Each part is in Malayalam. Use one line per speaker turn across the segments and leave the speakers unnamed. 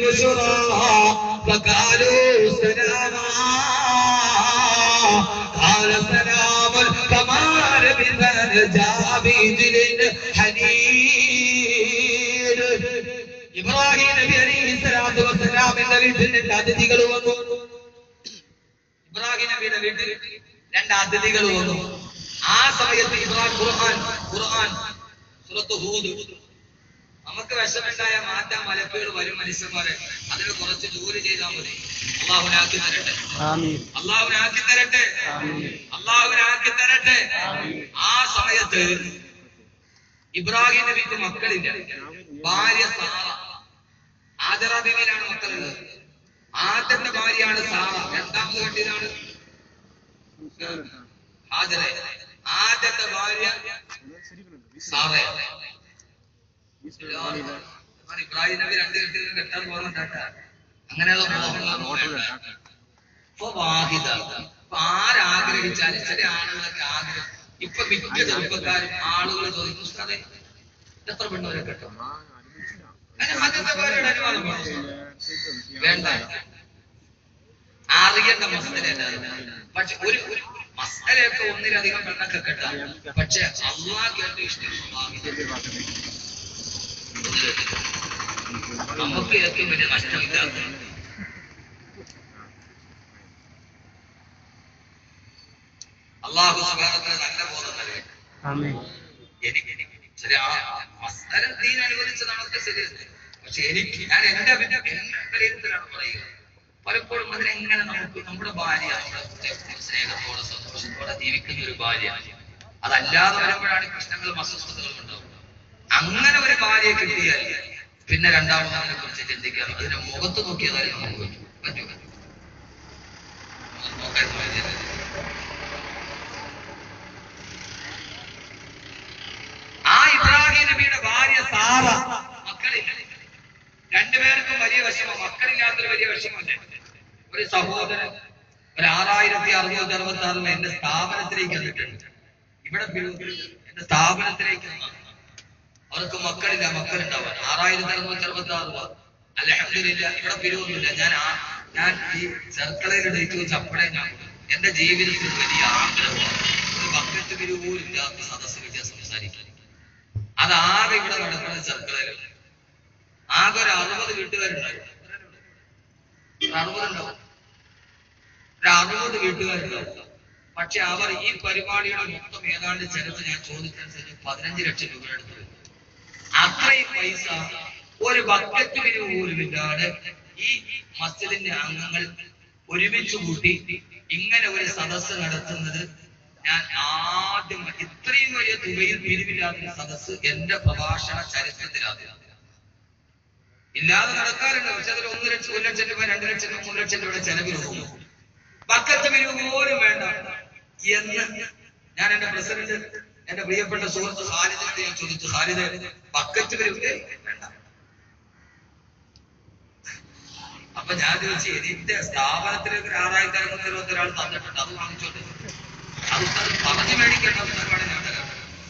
بالبشرى فقالوا سلاما قال سلام كما لبث جاء بعجل حنين ഇബ്രാഹിം നബി അലൈഹി സ്വലാത്തു വസ്സലാമിന്റെ വീട്ടിൽ രണ്ട് അതിഥികൾ വന്നു ഇബ്രാഹിം നബിയുടെ വീട്ടിൽ രണ്ട് അതിഥികൾ വന്നു ആ സമയത്ത് ഇബ്രാഹിം ഖുർആൻ ഖുർആൻ സൂറത്ത് ഹൂദ് നമുക്ക് വിഷമുണ്ടായ മാറ്റാൻ മലക്കുകൾ വരും മനുഷ്യന്മാരെ അതിന് കുറച്ച് ജോലി ചെയ്താൽ മതി അള്ളാഹുനാക്കി തരട്ടെ അള്ളാഹുനാക്കി തരട്ടെ അള്ളാഹുനാക്കി തരട്ടെ ആ സമയത്ത് ഇബ്രാഹിം നബിക്ക് മക്കളില്ല ഭാര്യ സാറ ആദറ ബീവിയിലാണ് മക്കളുള്ളത് ആദ്യത്തെ ഭാര്യയാണ് സാറ രണ്ടാമത് കെട്ടിയതാണ് ഹാജറ ആദ്യത്തെ ഭാര്യ സാറ ഇബ്രാഹിം നബി രണ്ട് കെട്ടിയതും കെട്ടാൻ പോകുന്നുണ്ടാട്ട അങ്ങനെയുള്ള മോഹങ്ങളൊന്നും ഇപ്പൊ വാഹിദ ഇപ്പൊ ആരാഗ്രഹിച്ചാലും ചില ആളുകളൊക്കെ ആഗ്രഹം ഇപ്പൊ മിക്ക ചെറുപ്പക്കാരും ആളുകൾ ചോദിക്കും ഉസ്താദേ, എത്ര പെണ്ണുവരെ കേട്ടോ അതിന് ആദ്യത്തെ ഭാര്യയുടെ അനുവാദം വേണം. വേണ്ട അറിയേണ്ട മസലല്ല പക്ഷെ ഒരു ഒരു മസലയൊക്കെ ഒന്നിലധികം പെണ്ണൊക്കെ കെട്ടാം പക്ഷെ അള്ളാഹ് ഏറ്റവും ഇഷ്ടം വാഹിദ. നമുക്ക് ഏറ്റവും വലിയ നഷ്ടമില്ലാത്ത അള്ളാഹു സുബ്ഹാനഹു നല്ല ബോധം നൽകി എനിക്ക് ശരി ആ മസ്തര ദീൻ അനുവദിച്ചതാണൊക്കെ ശരിയല്ലേ പക്ഷെ എനിക്ക് ഞാൻ എന്റെ അഭിപ്രായം എന്റെ വിലയിരുത്തലാണ് പറയുക പലപ്പോഴും അതിനെങ്ങനെ നമുക്ക് നമ്മുടെ ഭാര്യ നമ്മുടെ സ്നേഹത്തോടെ സന്തോഷത്തോടെ ജീവിക്കുന്ന ഒരു ഭാര്യ അതല്ലാതെ വരുമ്പോഴാണ് പ്രശ്നങ്ങളും അസ്വസ്ഥതകളും ഉണ്ടാവുക അങ്ങനെ ഒരു ഭാര്യയെ കിട്ടിയാൽ പിന്നെ രണ്ടാമതിനെ കുറിച്ച് ചിന്തിക്കാം അതിന്റെ മുഖത്ത് നോക്കിയതായാലും നമുക്ക് പറ്റും പറ്റും നോക്കാൻ സാധ്യതയില്ല. ആ ഇബ്രാഹിം നബിയുടെ ഭാര്യ സാറ മക്കളില്ല രണ്ടുപേർക്കും വലിയ വിഷമം മക്കളില്ലാത്തൊരു വലിയ വിഷമമല്ലേ ഒരു സഹോദരൻ ഒരു ആറായിരത്തി അറുന്നൂറ്റി അറുപത്തി ആറിൽ എന്റെ സ്ഥാപനത്തിലേക്ക് വന്നിട്ടുണ്ട് ഇവിടെ പിരിവ് എന്റെ സ്ഥാപനത്തിലേക്ക് വന്നു. അവർക്ക് മക്കളില്ല മക്കളുണ്ടാവാൻ ആറായിരത്തി അറുന്നൂറ്റി അറുപത്തി ആറ് രൂപ അലഹമില്ല ഇവിടെ പിരിവൊന്നുമില്ല ഞാൻ ആ ഞാൻ ഈ ചെറുക്കളയിൽ ഡേറ്റ് വെച്ച് അപ്പോഴേ ഞാൻ എന്റെ ജീവിതത്തിൽ വലിയ ആഗ്രഹമാണ് ഒരു ബക്കറ്റ് പിരിവ് പോലും ഇല്ലാത്ത സദസ്സിൽ ഞാൻ സംസാരിക്കാൻ അതാകെ ഇവിടെ നടക്കുന്നത് ചെറുക്കളയിലാണ് ആകെ ഒരു അറുപത് വീട്ടുകാരുണ്ടാവും ഒരു അറുപതുണ്ടാവും ഒരു അറുപത് വീട്ടുകാരുണ്ടാവും പക്ഷെ അവർ ഈ പരിപാടിയുടെ മൊത്തം ഏതാണ്ട് ചെലവ് ഞാൻ ചോദിച്ചനുസരിച്ച് പതിനഞ്ച് ലക്ഷം രൂപ എടുത്തു അത്രയും പൈസ ഒരു ബക്കറ്റ് പിരിവ് പോലും ഇല്ലാതെ ഈ മസ്ജിദിന്റെ അംഗങ്ങൾ ഒരുമിച്ച് കൂട്ടി ഇങ്ങനെ ഒരു സദസ്സ് നടത്തുന്നത് ഞാൻ ആദ്യം ഇത്രയും വലിയ തുകയിൽ പിരിവില്ലാത്ത സദസ്സ് എന്റെ പ്രഭാഷണ ചരിത്രത്തിലാദ്യം ഇല്ലാതെ നടക്കാറുണ്ട് പക്ഷെ അതിൽ ഒന്ന് ലക്ഷം ഒരു ലക്ഷം രൂപ രണ്ട് ലക്ഷം രൂപ മൂന്ന് ലക്ഷം രൂപയുടെ ചെലവിൽ പോകും പക്കത്ത് പിരിവ് പോലും വേണ്ട എന്ന് ഞാൻ എന്റെ പ്രസിഡന്റ് എന്റെ പ്രിയപ്പെട്ട സുഹൃത്ത് ഖാലിദിനോട് ഞാൻ ചോദിച്ചു ഖാലിദ് പക്കത്ത് പിരിവ് ഏയ് വേണ്ട അപ്പൊ ഞാൻ ചോദിച്ചു എന്റെ സ്ഥാപനത്തിലേക്ക് ഒരു ആറായിരത്തി അറുന്നൂറ്റി ഇരുപത്തി ഒരാൾ തന്നിട്ടുണ്ട് അത് വാങ്ങിച്ചോട്ടെ അത് അത് പറഞ്ഞു മേടിക്കേണ്ട ഉത്തരവാണ് ഞാൻ തരാം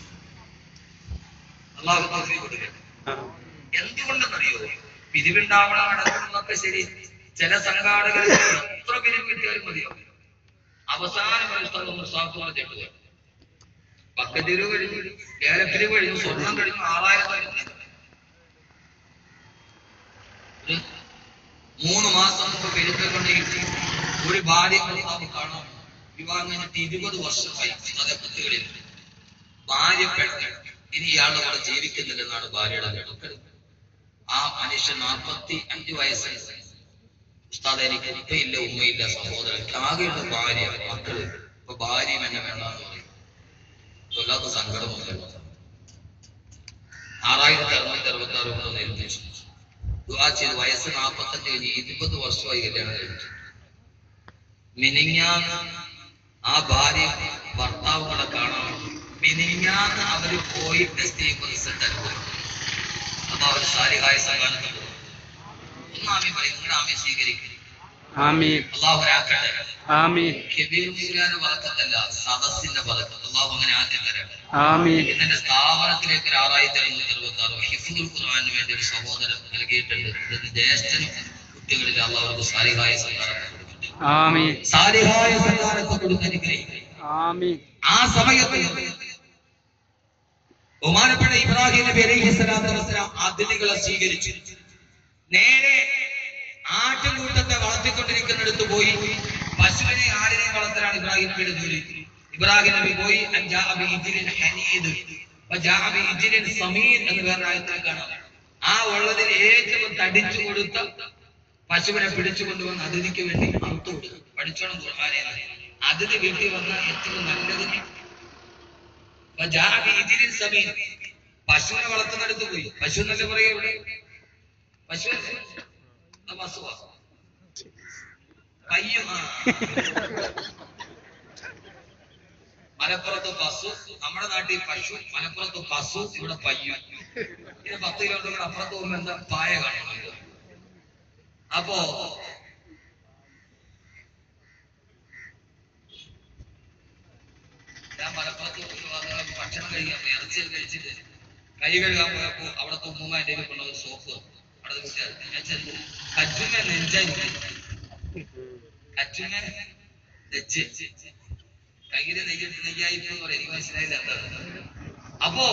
അള്ളാഹു തൗഫീഖ് കൊടുക്കട്ടെ എന്തുകൊണ്ടെന്നറിയോ പിരിവുണ്ടാവണം നടക്കണമെന്നൊക്കെ ശരി ചില സംഘാടകർ എത്ര പിരിവ് കിട്ടിയാലും മതിയോ അവസാനം ഒരു സ്ഥലം സാഫോടെ ചെട്ടുക പക്കത്തിരിവ് കഴിഞ്ഞു ഏലപ്പിരിവ് കഴിഞ്ഞു സ്വർണം കഴിഞ്ഞു ആറായിരം കഴിഞ്ഞു ഒരു മൂന്ന് മാസം മുമ്പ് പെരുത്തുകൊണ്ടേക്ക് ഒരു ഭാര്യ ഭർത്താവ് കാണാം വിവാഹം കഴിഞ്ഞിട്ട് ഇരുപത് വർഷമായി അതപ്പത്തുകളിൽ ഭാര്യ പെണ്ണ് ഇനി ഇയാളുടെ കൂടെ ജീവിക്കുന്നില്ലെന്നാണ് ഭാര്യയുടെ കിടക്കൽ ആ മനുഷ്യൻ നാൽപ്പത്തി അഞ്ച് വയസ്സായി ഉസ്താദ് എനിക്ക് ഉപ്പയില്ല ഉമ്മയില്ല സഹോദരൻ ആകെയുള്ള ഭാര്യ മക്കള് ഇപ്പൊ ഭാര്യയും എന്നെ വേണ്ടെന്ന് പറയും വല്ലാത്ത സങ്കടമൊന്നുമില്ല ആറായിരത്തി അറുന്നൂറ്റി അറുപത്തി ആറ് കൊണ്ടൊന്ന് നിർദ്ദേശിച്ചു ദുആ ചെയ്ത് വയസ്സ് നാൽപ്പത്തഞ്ച് കഴിഞ്ഞ് ഇരുപത് വർഷമായി കല്യാണം കഴിച്ചു മിനിങ്ങാന്ന് ആ ഭാര്യ ഭർത്താവുകളെ കാണാൻ മിനിങ്ങാന്ന് അവര് പോയി ടെസ്റ്റ് ചെയ്യുമ്പോൾ റിസൾട്ട് അനുഭവം അപ്പൊ അവർ സാരിഹായ സംഘാടനം ഒന്നാമി പറയും നിങ്ങളുടെ ആമയെ സ്വീകരിക്കും
ആമീൻ
അള്ളാഹു ആക്കട്ടെ
ആമീൻ
കബീർ മുസ്ലിയാന്റെ പറക്കത്തല്ല സദസ്സിന്റെ പറക്കത്ത് അള്ളാഹു അങ്ങനെ ആദ്യം തരട്ടെ
ആമീൻ
ഇതിന്റെ സ്ഥാപനത്തിലേക്ക് ഒരു ആറായിരത്തി അറുന്നൂറ്റി അറുപത്തി ആറ് ഹിഫുൽ ഖുർആാനിന് വേണ്ടി ഒരു സഹോദരൻ നൽകിയിട്ടുണ്ട് ഇതിന് ജ്യേഷ്ഠനും കുട്ടികളിൽ അള്ളാഹുർക്ക് സാലിഹായ സന്താനത്തെ കൊടുക്കട്ടെ
ആമീൻ
സാലിഹായ സന്താനത്തെ കൊടുത്ത് അനുഗ്രഹിക്കും
ആമീൻ
ആ സമയത്ത് ബഹുമാനപ്പെട്ട ഇബ്രാഹിം നബി അലൈഹി സ്വലാത്തു വസ്സലാം അതിഥികളെ സ്വീകരിച്ചു നേരെ ആട്ടുംകൂട്ടത്തെ വളർത്തിക്കൊണ്ടിരിക്കുന്നിടത്ത് പോയി പശുവിനെ ആടിനെ വളർത്തലാണ് ഇബ്രാഹിം നബിയുടെ ജോലി ഇബ്രാഹിം നബി പോയി അഞ്ചാ അബി ഇജ്ലിൻ ഹനീദ് വജാ അബി ഇജ്ലിൻ സമീൻ എന്ന് പറഞ്ഞ ആയത്തിൽ കാണാം ആ ഉള്ളതിൽ ഏറ്റവും തടിച്ചു കൊടുത്ത പശുവിനെ പിടിച്ചു കൊണ്ടുവന്ന് അതിഥിക്ക് വേണ്ടി അറുത്തു കൊടുത്തു പഠിച്ചോണം ഖുർആനെ അതിഥി വീട്ടിൽ വന്ന ഏറ്റവും നല്ലത് വജാ അബി ഇജ്ലിൻ സമീൻ പശുവിനെ വളർത്തുന്നിടത്ത് പോയി പശു എന്നല്ലേ പറയുക ഇവിടെ പശു അല്ലേ? അത് പശുവാ പയ്യും ആ. മലപ്പുറത്ത് പശു നമ്മുടെ നാട്ടിൽ പശു മലപ്പുറത്ത് പശു ഇവിടെ പയ്യും ഇത് പത്ത് കിലോമീറ്റർ അപ്പുറത്ത് പോകുമ്പോ എന്താ പായ കാണുന്നുണ്ട് അപ്പോ ഞാൻ മലപ്പുറത്ത് പോകുമ്പോ അത് ഭക്ഷണം കഴിക്കാൻ പോയി ഇറച്ചി കഴിച്ചിട്ട് കൈ കഴുകാൻ പോയപ്പോ അവിടുത്തെ ഉമ്മ എന്റെ കയ്യിൽ കൊണ്ടുവന്ന സോപ്പ് അവിടെ കുട്ടികൾക്ക് ഞാൻ ചെന്നു കച്ചുമ നെഞ്ചായി കച്ചുമ നെച്ച് കയ്യില് നെയ്യ് നെയ്യായിപ്പ് എന്ന് പറയും എനിക്ക് മനസ്സിലായില്ല എന്താണ് അപ്പോ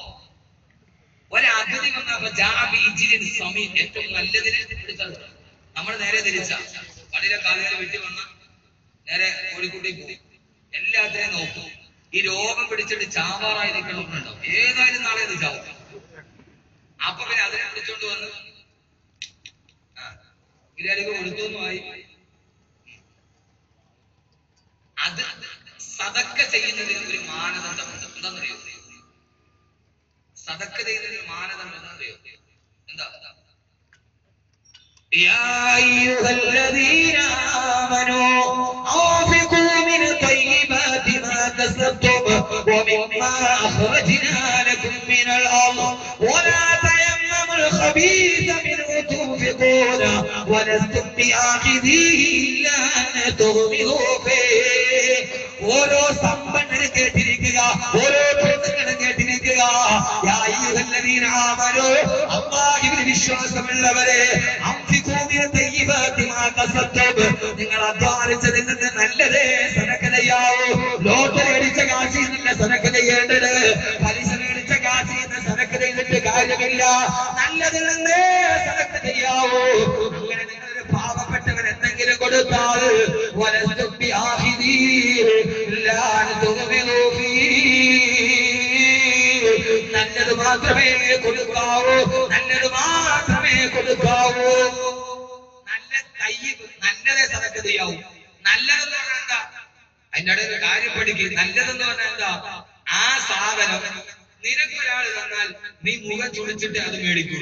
ഒരതിഥി വന്നപ്പോ ജാബി ഇജിലിൻ സമീൻ ഏറ്റവും നല്ലതിന് എടുത്തത് നമ്മൾ നേരെ തിരിച്ച പള്ളിയിലെ കാലുകാരെ വീട്ടിൽ വന്ന നേരെ കോഴിക്കോട്ടേക്ക് പോകും എല്ലാത്തിനെയും നോക്കും ഈ രോഗം പിടിച്ചിട്ട് ചാവാറായി നിൽക്കണമെന്നുണ്ടാവും ഏതായാലും നാളെ ഇത് ചാവും അപ്പൊ പിന്നെ അതിനെ പിടിച്ചോണ്ട് വന്ന് ആ ഗിരാലിക്ക് കൊടുത്തൊന്നുമായി അത് സതക്ക ചെയ്യുന്നതിന് ഒരു മാനദണ്ഡമുണ്ട് എന്താണെന്നറിയോ സതക്ക ചെയ്യുന്നതിന് ഒരു മാനദണ്ഡം എന്താണെന്നറിയോ എന്താ
يا أيها الذين آمنوا أنفقوا من طيبات ما كسبتم ومما أخرجنا لكم من الأرض ولا تيمموا الخبيث منه تنفقون ولستم بآخذيه إلا أن تغمضوا فيه ഓരോ സമ്പന്നരും കേട്ടിരിക്കുക ഓരോ പെണ്ണുങ്ങളും കേട്ടിരിക്കുക യാ അയ്യുഹല്ലദീന ആമനൂ അല്ലാഹുവിൽ വിശ്വാസമുള്ളവരെ അംഫിഖൂ മിൻ തയ്യിബാതി മാ കസബ്തും നിങ്ങൾ അധ്വാനിച്ചതിൽ നിന്ന് നല്ലതേ സദഖ ചെയ്യാവൂ ലോട്ടറി അടിച്ച കാശിൽ നിന്ന് സദഖ ചെയ്യേണ്ടത് പലിശ മേടിച്ച കാശിൽ നിന്ന് സദഖ ചെയ്തിട്ട് കാര്യമില്ല നല്ലതിൽ നിന്ന് സദഖ ചെയ്യാവൂ അങ്ങനെ നിങ്ങളൊരു പാവപ്പെട്ടവൻ എന്തെങ്കിലും കൊടുത്താൽ വലസ്തും ബിആഖിദീ ഇല്ലാ അൻ തുഗ്മിദൂ ഫീഹ്. നല്ലത് മാത്രമേ കൊടുക്കാവൂ നല്ലത് മാത്രമേ കൊടുക്കാവൂ
നല്ല തൈ നല്ലതേ സതക്ക ചെയ്യാവൂ നല്ലതെന്ന് പറഞ്ഞാൽ എന്താ അതിന്റെ ഇടയിൽ ഒരു കാര്യം പഠിക്കുക നല്ലതെന്ന് പറഞ്ഞാൽ എന്താ ആ സാധനം നിനക്ക് ഒരാൾ തന്നാൽ നീ മുഖം ചുളിച്ചിട്ട് അത് മേടിക്കൂ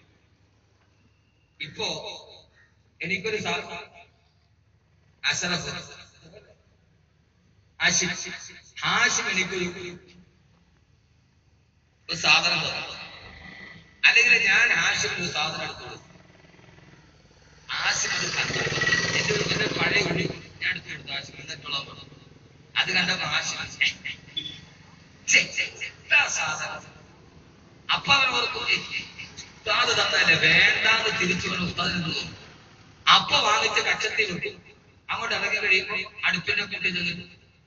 ഇപ്പോ എനിക്കൊരു സാ- അഷറഫ് ഹാഷിം ഹാഷിം എനിക്കൊരു ഒരു സാധനം തന്നു അല്ലെങ്കിൽ ഞാൻ ഹാഷിമിന് ഒരു സാധനം എടുത്തു കൊടുത്തു ആസിഫ് അത് കണ്ടപ്പോ എന്റെ ഒരു എന്റെ പഴയ ഉള്ളി ഞാൻ എടുത്തെടുത്തു ആസിഫ് എന്നിട്ടുള്ള അത് കണ്ടപ്പോ ആസിഫ് ഛെ, ഛെ, ഛെ, എന്താ സാധനം അപ്പൊ അവൻ ഓർക്കും "ഏയ്, ഉസ്താദ് തന്നല്ലേ വേണ്ടാന്ന് തിരിച്ചു കൊണ്ട് ഉസ്താദിന് തോന്നും അപ്പൊ വാങ്ങിച്ച കക്ഷത്തിൽ വെക്കും അങ്ങോട്ട് ഇറങ്ങി കഴിയുമ്പോ അടുപ്പിന്റെ കൂട്ടി ചെന്നിട്ട്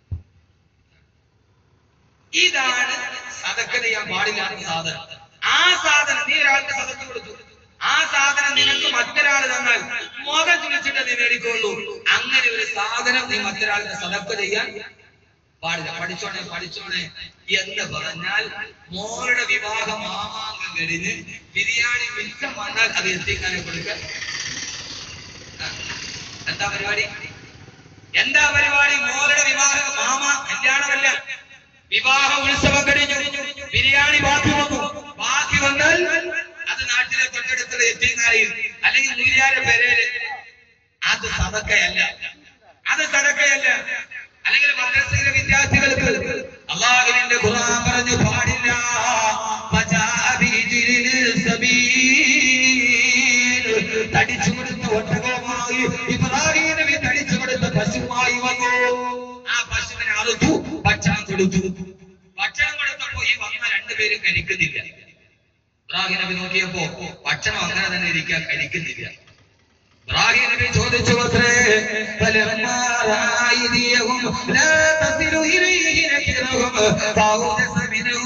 ഇതാണ് സതക്ക ചെയ്യാൻ പാടില്ലാത്ത സാധനം ആ സാധനം നീ ഒരാൾക്ക് സതക്ക് കൊടുത്തു ആ സാധനം നിനക്ക് മറ്റൊരാൾ തന്നാൽ മുഖം ചുളിച്ചിട്ട് നീ നേടിക്കൊള്ളൂ അങ്ങനെ ഒരു സാധനം നീ മറ്റൊരാൾക്ക് സതക്ക ചെയ്യാൻ പാടില്ല പഠിച്ചോണേ പഠിച്ചോണേ എന്ന് പറഞ്ഞാൽ മോളുടെ വിവാഹം മാമാങ്കം കഴിഞ്ഞ് ബിരിയാണി മിച്ചം വന്നാൽ അത് എത്തിക്കാനെ കൊടുക്കാൻ ആ. എന്താ പരിപാടി എന്താ പരിപാടി മോളുടെ വിവാഹം മാമ കല്യാണമല്ല വിവാഹ ഉത്സവം കഴിഞ്ഞു ബിരിയാണി ബാക്കി വന്നു ബാക്കി വന്നാൽ അത് നാട്ടിലെ തൊട്ടടുത്തുള്ള എത്തിങ്ങായി അല്ലെങ്കിൽ മുരിയാരുടെ പെരേല് അത് സതക്കയല്ല അത് സതക്കയല്ല അല്ലെങ്കിൽ മദ്രസയിലെ വിദ്യാർത്ഥികൾക്ക് അള്ളാഹുവിന്റെ ഖുർആൻ പറഞ്ഞു പാടില്ല മജാബിജിലിൽ സബീൽ. തടിച്ചു കൊടുത്ത ഒട്ടകവുമായി ഇബ്രാഹിം
പശുവുമായി വന്നു ആ പശുവിനെ അറുത്തു ഭക്ഷണം കൊടുത്തു ഭക്ഷണം കൊടുത്തപ്പോ ഈ വന്ന രണ്ടുപേരും കഴിക്കുന്നില്ല ഇബ്രാഹിം നബി നോക്കിയപ്പോ ഭക്ഷണം അങ്ങനെ തന്നെ ഇരിക്കാൻ കഴിക്കുന്നില്ല ഇബ്രാഹിം നബി ചോദിച്ചു അത്രേ فلما رأى أيديهم لا تصل إليه نكرهم فأوجس منهم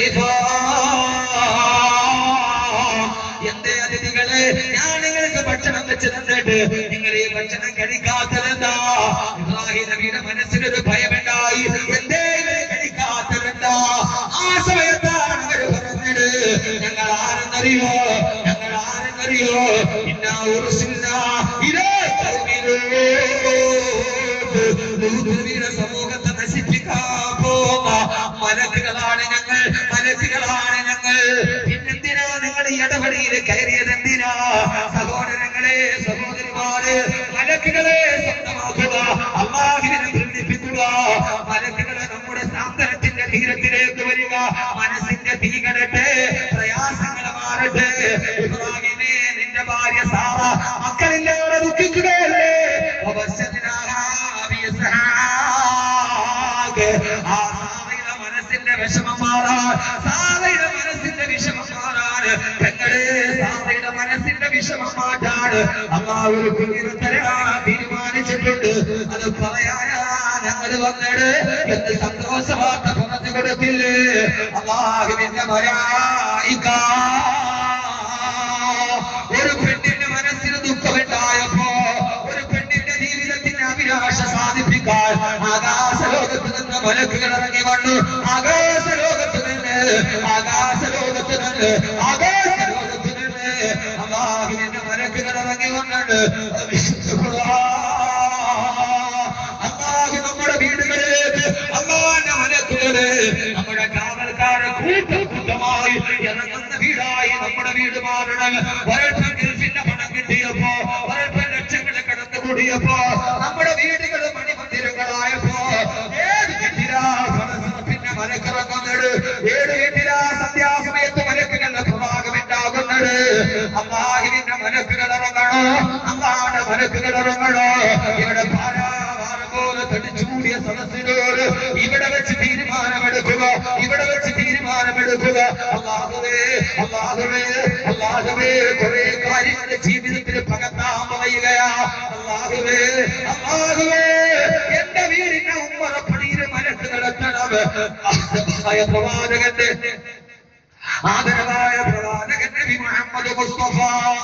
خيفا എന്റെ അതിഥികളെ ഞാൻ നിങ്ങൾക്ക് ഭക്ഷണം വെച്ച് തന്നിട്ട് നിങ്ങൾ ഈ ഭക്ഷണം കഴിക്കാത്തതെന്താ ഇബ്രാഹിം നബിയുടെ മനസ്സിനൊരു ഭയമുണ്ടായി എന്തേ ഇവരെ കഴിക്കാത്തതെന്താ ആ സമയത്താണ് അവർ പറഞ്ഞത് ഞങ്ങൾ ആരെന്നറിയോ ഞങ്ങൾ ആരെന്നറിയോ ഇന്നാ ഉറുസില്ല ഇതേ നബിയുടെ സമൂഹത്തെ നശിപ്പിക്കാൻ പോകുന്ന മലക്കുകളാണ് ഞങ്ങൾ മലക്കുകളാണ് ഞങ്ങൾ പിന്നെന്തിനാ നിങ്ങൾ ഈ ഇടപെടിയിൽ കയറിയത് എന്തിനാ സഹോദരങ്ങളെ സഹോദരിമാരെ മലക്കുകളെ സ്വന്തമാക്കുക അള്ളാഹിനെ പ്രകടിപ്പിക്കുക മലക്കുകളെ നമ്മുടെ സാന്ത്വനത്തിന്റെ തീരത്തിലേക്ക് വരിക മനസ്സിന്റെ തീ കടട്ടെ പ്രയാസങ്ങൾ മാറട്ടെ ഇബ്രാഹിമേ നിന്റെ ഭാര്യ സാറ മക്കളില്ലാതെ ദുഃഖിക്കുകയല്ലേ വബശ്ശർനാഹാ ബിഇസ്ഹാഖ്. ആ സാറയുടെ മനസ്സിന്റെ വിഷമം മാറാൻ സാറയുടെ മനസ്സിന്റെ വിഷമം മാറാൻ പെങ്ങളെ സാറയുടെ മനസ്സിന്റെ വിഷമം മാറ്റാൻ അള്ളാഹു ഒരു കുഞ്ഞിനെ തരാൻ തീരുമാനിച്ചിട്ടുണ്ട് അത് പറയാനാ ഞങ്ങൾ വന്നത് എന്ന് സന്തോഷവാർത്ത പറഞ്ഞു കൊടുക്കില്ലേ അള്ളാഹുവിന്റെ മരായിക്ക ഒരു പെണ്ണിന്റെ മനസ്സിന് ദുഃഖമുണ്ടായപ്പോ ഒരു പെണ്ണിന്റെ ജീവിതത്തിന്റെ അഭിലാഷ സാധിപ്പിക്കാൻ ആകാശ ലോകത്ത് നിന്ന് മലക്കുകൾ ഇറങ്ങി വന്നു ആകാശ ലോകത്ത് നിന്ന് ആകാശ ലോകത്ത് നിന്ന് ആകാശ ലോകത്ത് നിന്ന് അള്ളാഹുവിന്റെ മലക്കുകൾ ഇറങ്ങി വന്നിട്ട് വിശുദ്ധ ഖുർആൻ. അള്ളാഹു നമ്മുടെ വീടുകളിലേക്ക് അള്ളാന്റെ മലക്കുകള് നമ്മുടെ കാവൽക്കാരെ കൂട്ടം കൂട്ടമായി ഇറങ്ങുന്ന വീടായി നമ്മുടെ വീട് മാറണം ഒരൽപ്പം ഗൾഫിന്റെ പണം കിട്ടിയപ്പോ ഒരൽപ്പം ലക്ഷങ്ങൾ കടന്നു കൂടിയപ്പോ നമ്മുടെ വീടുകൾ മണിമന്ദിരങ്ങളായപ്പോ ഏത് കെട്ടിരാ പിന്നെ മലക്കിറങ്ങുന്നത് ഏത് കെട്ടിരാ സന്ധ്യാസമയത്ത് മലക്കുകളുടെ പ്രഭാഗം ഉണ്ടാകുന്നത് അള്ളാഹിന്റെ മലക്കുകൾ ഇറങ്ങണോ അള്ളാന്റെ മലക്കുകൾ ഇറങ്ങണോ ഇവിടെ പാരാവാരം പോലെ തടിച്ചൂടിയ സദസ്സിനോട് ഇവിടെ വെച്ച് തീരുമാനമെടുക്കുക ഇവിടെ വെച്ച് തീരുമാനമെടുക്കുക അള്ളാഹുവേ അള്ളാഹുവേ അള്ളാഹുവേ കുറെ കാര്യങ്ങൾ ജീവിതത്തിൽ പകർത്താൻ പറയുകയാ അള്ളാഹുവേ അള്ളാഹുവേ എന്റെ വീടിന്റെ ഉമ്മറപ്പണിയിൽ മനസ്സ് നടത്തണം ആയ പ്രവാചകന്റെ ആദരവായ പ്രവാചകൻ നബി മുഹമ്മദ് മുസ്തഫ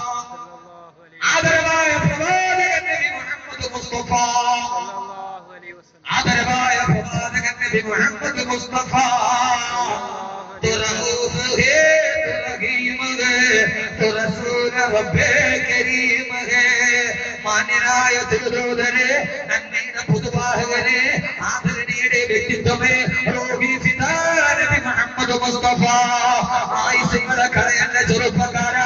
ആദരവായ പ്രവാചകൻ നബി മുഹമ്മദ് മുസ്തഫ ആദരവായ പ്രവാചകൻ നബി മുഹമ്മദ് മുസ്തഫ തുറഹൂഫ് ഹേ തുറഹീം ഹേ തുറസൂല റബ്ബേ കരീം ഹേ മാന്യനായ തിരുദൂതനെ നന്മയുടെ പുതുവാഹകനെ ആദരണീയുടെ വ്യക്തിത്വമേ റോഹി ഫിദാ നബി മുഹമ്മദ് മുസ്തഫ ആയിസയുടെ കളയല്ല ചെറുപ്പക്കാരാ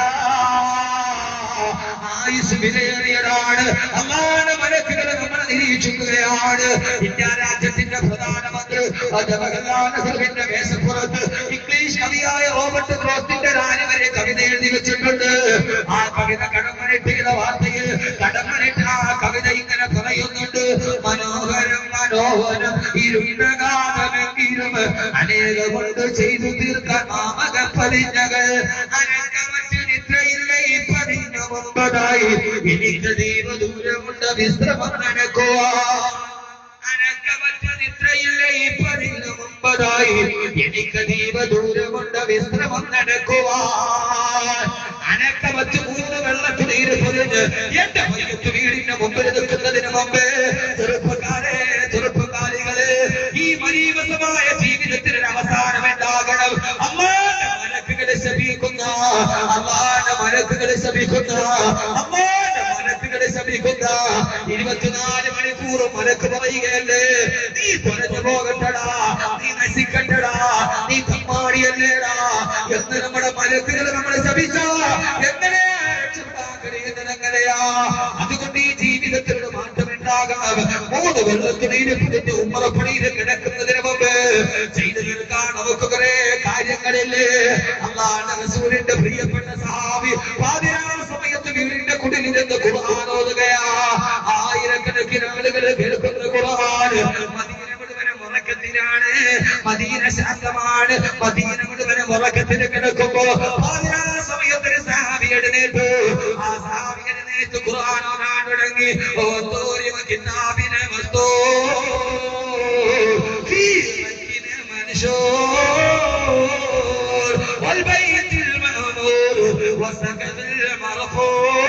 ആയുസ് വിലയേറിയതാണ് അള്ളാണ് മലക്കുകളെ നമ്മൾ നിരീക്ഷിക്കുകയാണ് ഇന്ത്യ രാജ്യത്തിന്റെ പ്രധാനമന്ത്രി ജവഹർലാൽ മേശപ്പുറത്ത് ഇംഗ്ലീഷ് കവിയായ റോബർട്ട് ക്രോസ്റ്റിന്റെ റാലി വരെ കവിത എഴുതി വെച്ചിട്ടുണ്ട് ആ കവിത കടമനിട്ട വാർത്തയിൽ കടമനിട്ട ആ കവിത ഇങ്ങനെ പറയുന്നുണ്ട് മനോഹരം മനോഹരം ഇരുണ്ടകാലമെങ്കിലും അനേകമുണ്ട് ചെയ്തു തീർക്കാൻ മാമക പതിഞ്ഞകൾ അനക്കമറ്റു നിദ്രയില്ല ഈ പതിഞ്ഞ മുമ്പതായി എനിക്ക് ദീപദൂരമുണ്ട് വിശ്രമം നടക്കുവാ അനക്കമറ്റ നിദ്രയില്ല ഈ പതിഞ്ഞ മുമ്പതായി എനിക്ക് ദീപദൂരമുണ്ട് വിശ്രമം നടക്കുവാൻ അനക്കമറ്റ് മൂന്ന് വെള്ളത്തുനീര് പൊതിഞ്ഞ് എന്റെ മയ്യത്ത് വീടിന്റെ മുമ്പിൽ നിൽക്കുന്നതിന് മുമ്പ് ചെറുപ്പക്കാരെ ചെറുപ്പക്കാരികളെ ഈ മരീവസമായ ജീവിതത്തിന് ഒരു അവസാനം ഉണ്ടാകണം അമ്മാന്റെ മലക്കുകളെ ശപിക്കുന്ന അമ്മാന്റെ മലക്കുകളെ ശപിക്കുന്ന അമ്മാന്റെ മലക്കുകളെ ശപിക്കുന്ന ഇരുപത്തിനാല് മണിക്കൂർ മലക്ക് പറയുകയല്ലേ നീ തുറഞ്ഞു പോകണ്ടടാ നീ നശിക്കണ്ടടാ നീ തമ്മാടിയല്ലേടാ എന്ന് നമ്മുടെ മലക്കുകൾ നമ്മളെ ശപിച്ച എങ്ങനെ രക്ഷപ്പെടാൻ കഴിയുന്നത് എങ്ങനെയാ അതുകൊണ്ട് ഈ ജീവിതത്തിൽ ഒരു മാറ്റം ഉണ്ടാകാം മൂന്ന് വെള്ളത്തിനീര് പിടിച്ച് ഉമ്മറപ്പണിയിൽ കിടക്കുന്നതിന് മുമ്പ് ചെയ്തു തീർക്കാൻ നമുക്ക് കുറെ കാര്യങ്ങളില്ലേ അള്ളാഹ് റസൂലിന്റെ പ്രിയപ്പെട്ട സഹാബി പാതിരാ സമയത്ത് വീടിന്റെ കുടിലിരുന്ന് ഖുർആൻ ഓതുകയാ ആയിരക്കണക്കിന് ആളുകൾ കേൾക്കും ഖുർആൻ മദീന മുഴുവൻ ഉറക്കത്തിൽ കിടക്കുമ്പോ പാതിരാ സമയത്തിന് സഹാബി എഴുന്നേറ്റു ആ സഹാബി എഴുന്നേറ്റ് ഖുർആൻ ഓതാൻ തുടങ്ങി ഓതോരി കിതാബിനെ മസ്തോ في مسجد منشور والبيت المأمور والسقف المرفوع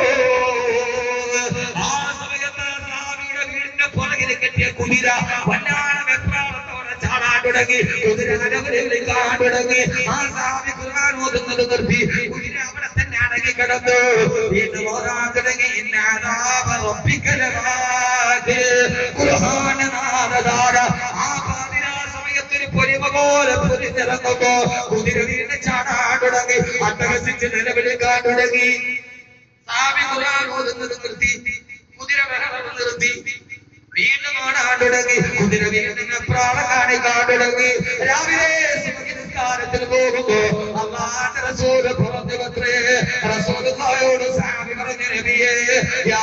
ആ സമയത്ത് സ്വാമിയുടെ വീടിന്റെ പുറകിൽ കെട്ടിയ കുതിര വല്ലാതെ വെപ്രാളത്തോടെ ചാടാൻ തുടങ്ങി കുതിര അരവരെ വിളിക്കാൻ തുടങ്ങി ആ സ്വാമി ഖുർആൻ ഓതുന്നത് നിർത്തി കുതിര അവിടെ തന്നെ അടങ്ങി കിടന്നു വീണ്ടും ഓതാൻ തുടങ്ങി ഇന്നാദാബ റബ്ബിക്കലവാദ് ഖുർആൻ നാദദാര ആ പാതിരാ സമയത്തൊരു പൊലിമ പോലെ പൊലിഞ്ഞിറങ്ങുമ്പോ കുതിര വീണ്ടും ചാടാൻ തുടങ്ങി അട്ടഹസിച്ച് നിലവിളിക്കാൻ തുടങ്ങി സാമി ഖുർആൻ ഓതുന്നത് നിർത്തി കുതിര ബഹളം നിർത്തി വീണ്ടും ഓടാൻ തുടങ്ങി കുതിര വീണ്ടും പ്രാണ കാണിക്കാൻ തുടങ്ങി രാവിലെ സുബഹി നിസ്കാരത്തിൽ പോകുമ്പോ അള്ളാന്റെ റസൂല് പറഞ്ഞു പത്രേ റസൂലുള്ളാഹിയോട് സാമി പറഞ്ഞ നബിയേ യാ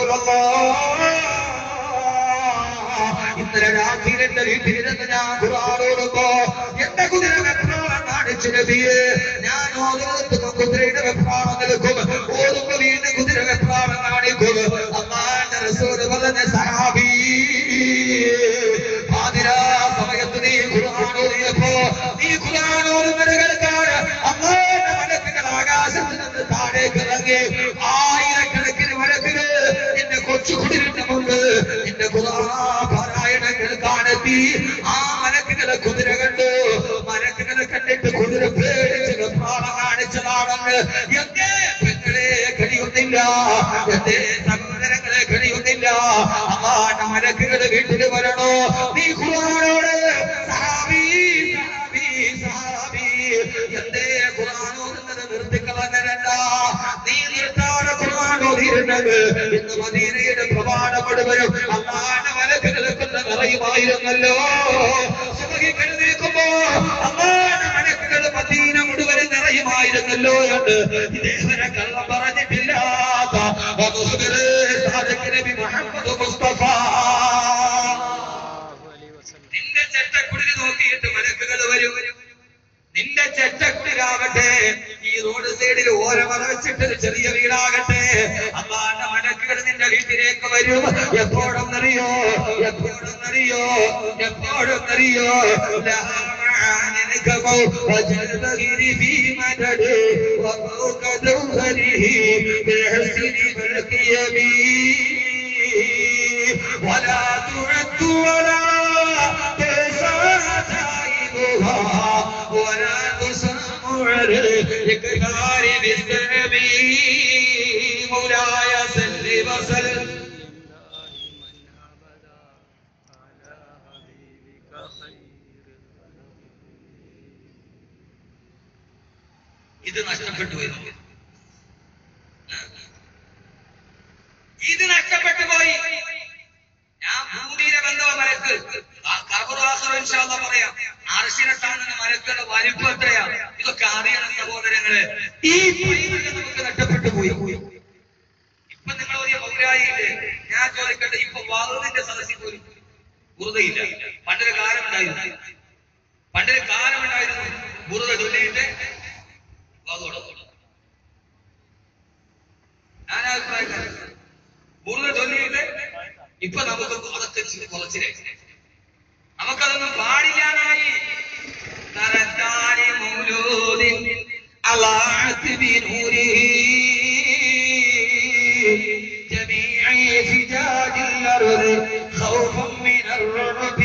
റസൂലല്ലാഹ് ഇന്നലെ രാത്രിയിൽ എന്റെ വീട്ടിലിരുന്ന് ഞാൻ ഖുർആനോടുമ്പോ എന്റെ കുതിര വെപ്രാളം കാണിച്ചു നബിയെ ഞാൻ ഓരോരുത്തരും കുതിരയുടെ വെപ്രാളം നിൽക്കും ഓടുമ്പോ വീണ്ടും കുതിര വെപ്രാളം കാണിക്കും അമ്മാന്റെ റസൂല് പറഞ്ഞ സഹാബി പാതിരാ സമയത്ത് നീ ഖുർആൻ ഓതിയപ്പോ നീ ഖുർആൻ ഓതുന്നത് കേൾക്കാൻ അമ്മാന്റെ മലക്കുകൾ ആകാശത്ത് നിന്ന് താഴേക്ക് ഇറങ്ങി ആയിരക്കണക്കിന് മലക്കുകൾ നിന്റെ കൊച്ചു കുതിരന്റെ മുമ്പ് നിന്റെ ഖുർആൻ പാരായണം കേൾക്കാനെത്തി ആ മലക്കുകളെ കുതിര കണ്ടു മലക്കുകളെ കണ്ടിട്ട് കുതിര പേടിച്ച് വെപ്രാളം കാണിച്ചതാണെന്ന് എന്തേ പെങ്ങളെ കഴിയുന്നില്ല എന്തേ സഹോദരങ്ങളെ കഴിയുന്നില്ല അമ്മാന്റെ മലക്കുകള് വീട്ടിൽ വരണോ നീ ഖുർആനോട് സഹാബി സഹാബി സഹാബി എന്തേ ഖുർആൻ ഓതുന്നത് നിർത്തിക്കളഞ്ഞതല്ല നീ നിർത്താതെ ഖുർആൻ ഓതിയിരുന്നത് ഇന്ന് മദീനയുടെ പ്രമാണപ്പെടുവരും അമ്മാന്റെ മലക്കുകളെ കൊണ്ട് നിറയുമായിരുന്നല്ലോ സുബഹി എഴുന്നേൽക്കുമ്പോ അമ്മാന്റെ മലക്കുകൾ മദീന മുഴുവൻ നിറയുമായിരുന്നല്ലോ എന്ന് ഇതേവരെ കള്ളം പറഞ്ഞിട്ടില്ലാത്ത മുഹമ്മദ് സാദിഖ് നബി മുഹമ്മദ് മുസ്തഫ നിന്റെ ചെറ്റക്കുടിൽ നോക്കിയിട്ട് മലക്കുകൾ വരും നിന്റെ ചെറ്റക്കുടിലാകട്ടെ ഈ റോഡ് സൈഡിൽ ഓരമറ വെച്ചിട്ട് ഒരു ചെറിയ വീടാകട്ടെ അമ്മാന്റെ മലക്കുകൾ നിന്റെ വീട്ടിലേക്ക് വരും എപ്പോഴെന്നറിയോ എപ്പോഴെന്നറിയോ എപ്പോഴെന്നറിയോ وجلبه في مدده وفوق دوهره بالحسن بالقيم ولا تعد ولا تحصى عجائبها ولا تسمع الإكثار بالسبيل مولاي صل وسلم ഇത് നഷ്ടപ്പെട്ടു പോയി ഇത് നഷ്ടപ്പെട്ടു പോയി ഞാൻ ഭൂമിയിലെ ബന്ധവ മലക്ക് കബുറാസുറൻഷാന്ന് പറയാം അർശിനത്താണെന്ന മലക്കുകളുടെ വലിപ്പം എത്രയാ ഇതൊക്കെ അറിയണം സഹോദരങ്ങള് ഈ പൈതൃകം നമുക്ക് നഷ്ടപ്പെട്ടു പോയി ഇപ്പൊ നിങ്ങൾ ഒരു മൗരായില്ലേ ഞാൻ ചോദിക്കട്ടെ ഇപ്പൊ വാഹുവിന്റെ സദസ്സിൽ പോലും ബുറുതയില്ല പണ്ടൊരു കാലമുണ്ടായിരുന്നു പണ്ടൊരു കാലമുണ്ടായിരുന്നു ബുറുത ചൊല്ലിയിട്ട് വാഹുടക്കും ഞാൻ അഭിപ്രായക്കാരൻ ബുറുത ചൊല്ലിയിട്ട് ഇപ്പൊ നമുക്ക് അതൊക്കെ ഇച്ചിരി കുറച്ചിലായി നമുക്കതൊന്നും പാടില്ലാതായി തരത്താനി മൗലൂദിൻ അലാഅത്ത് ബിനൂരിഹി جميع فجاج الأرض خوفا من الرعب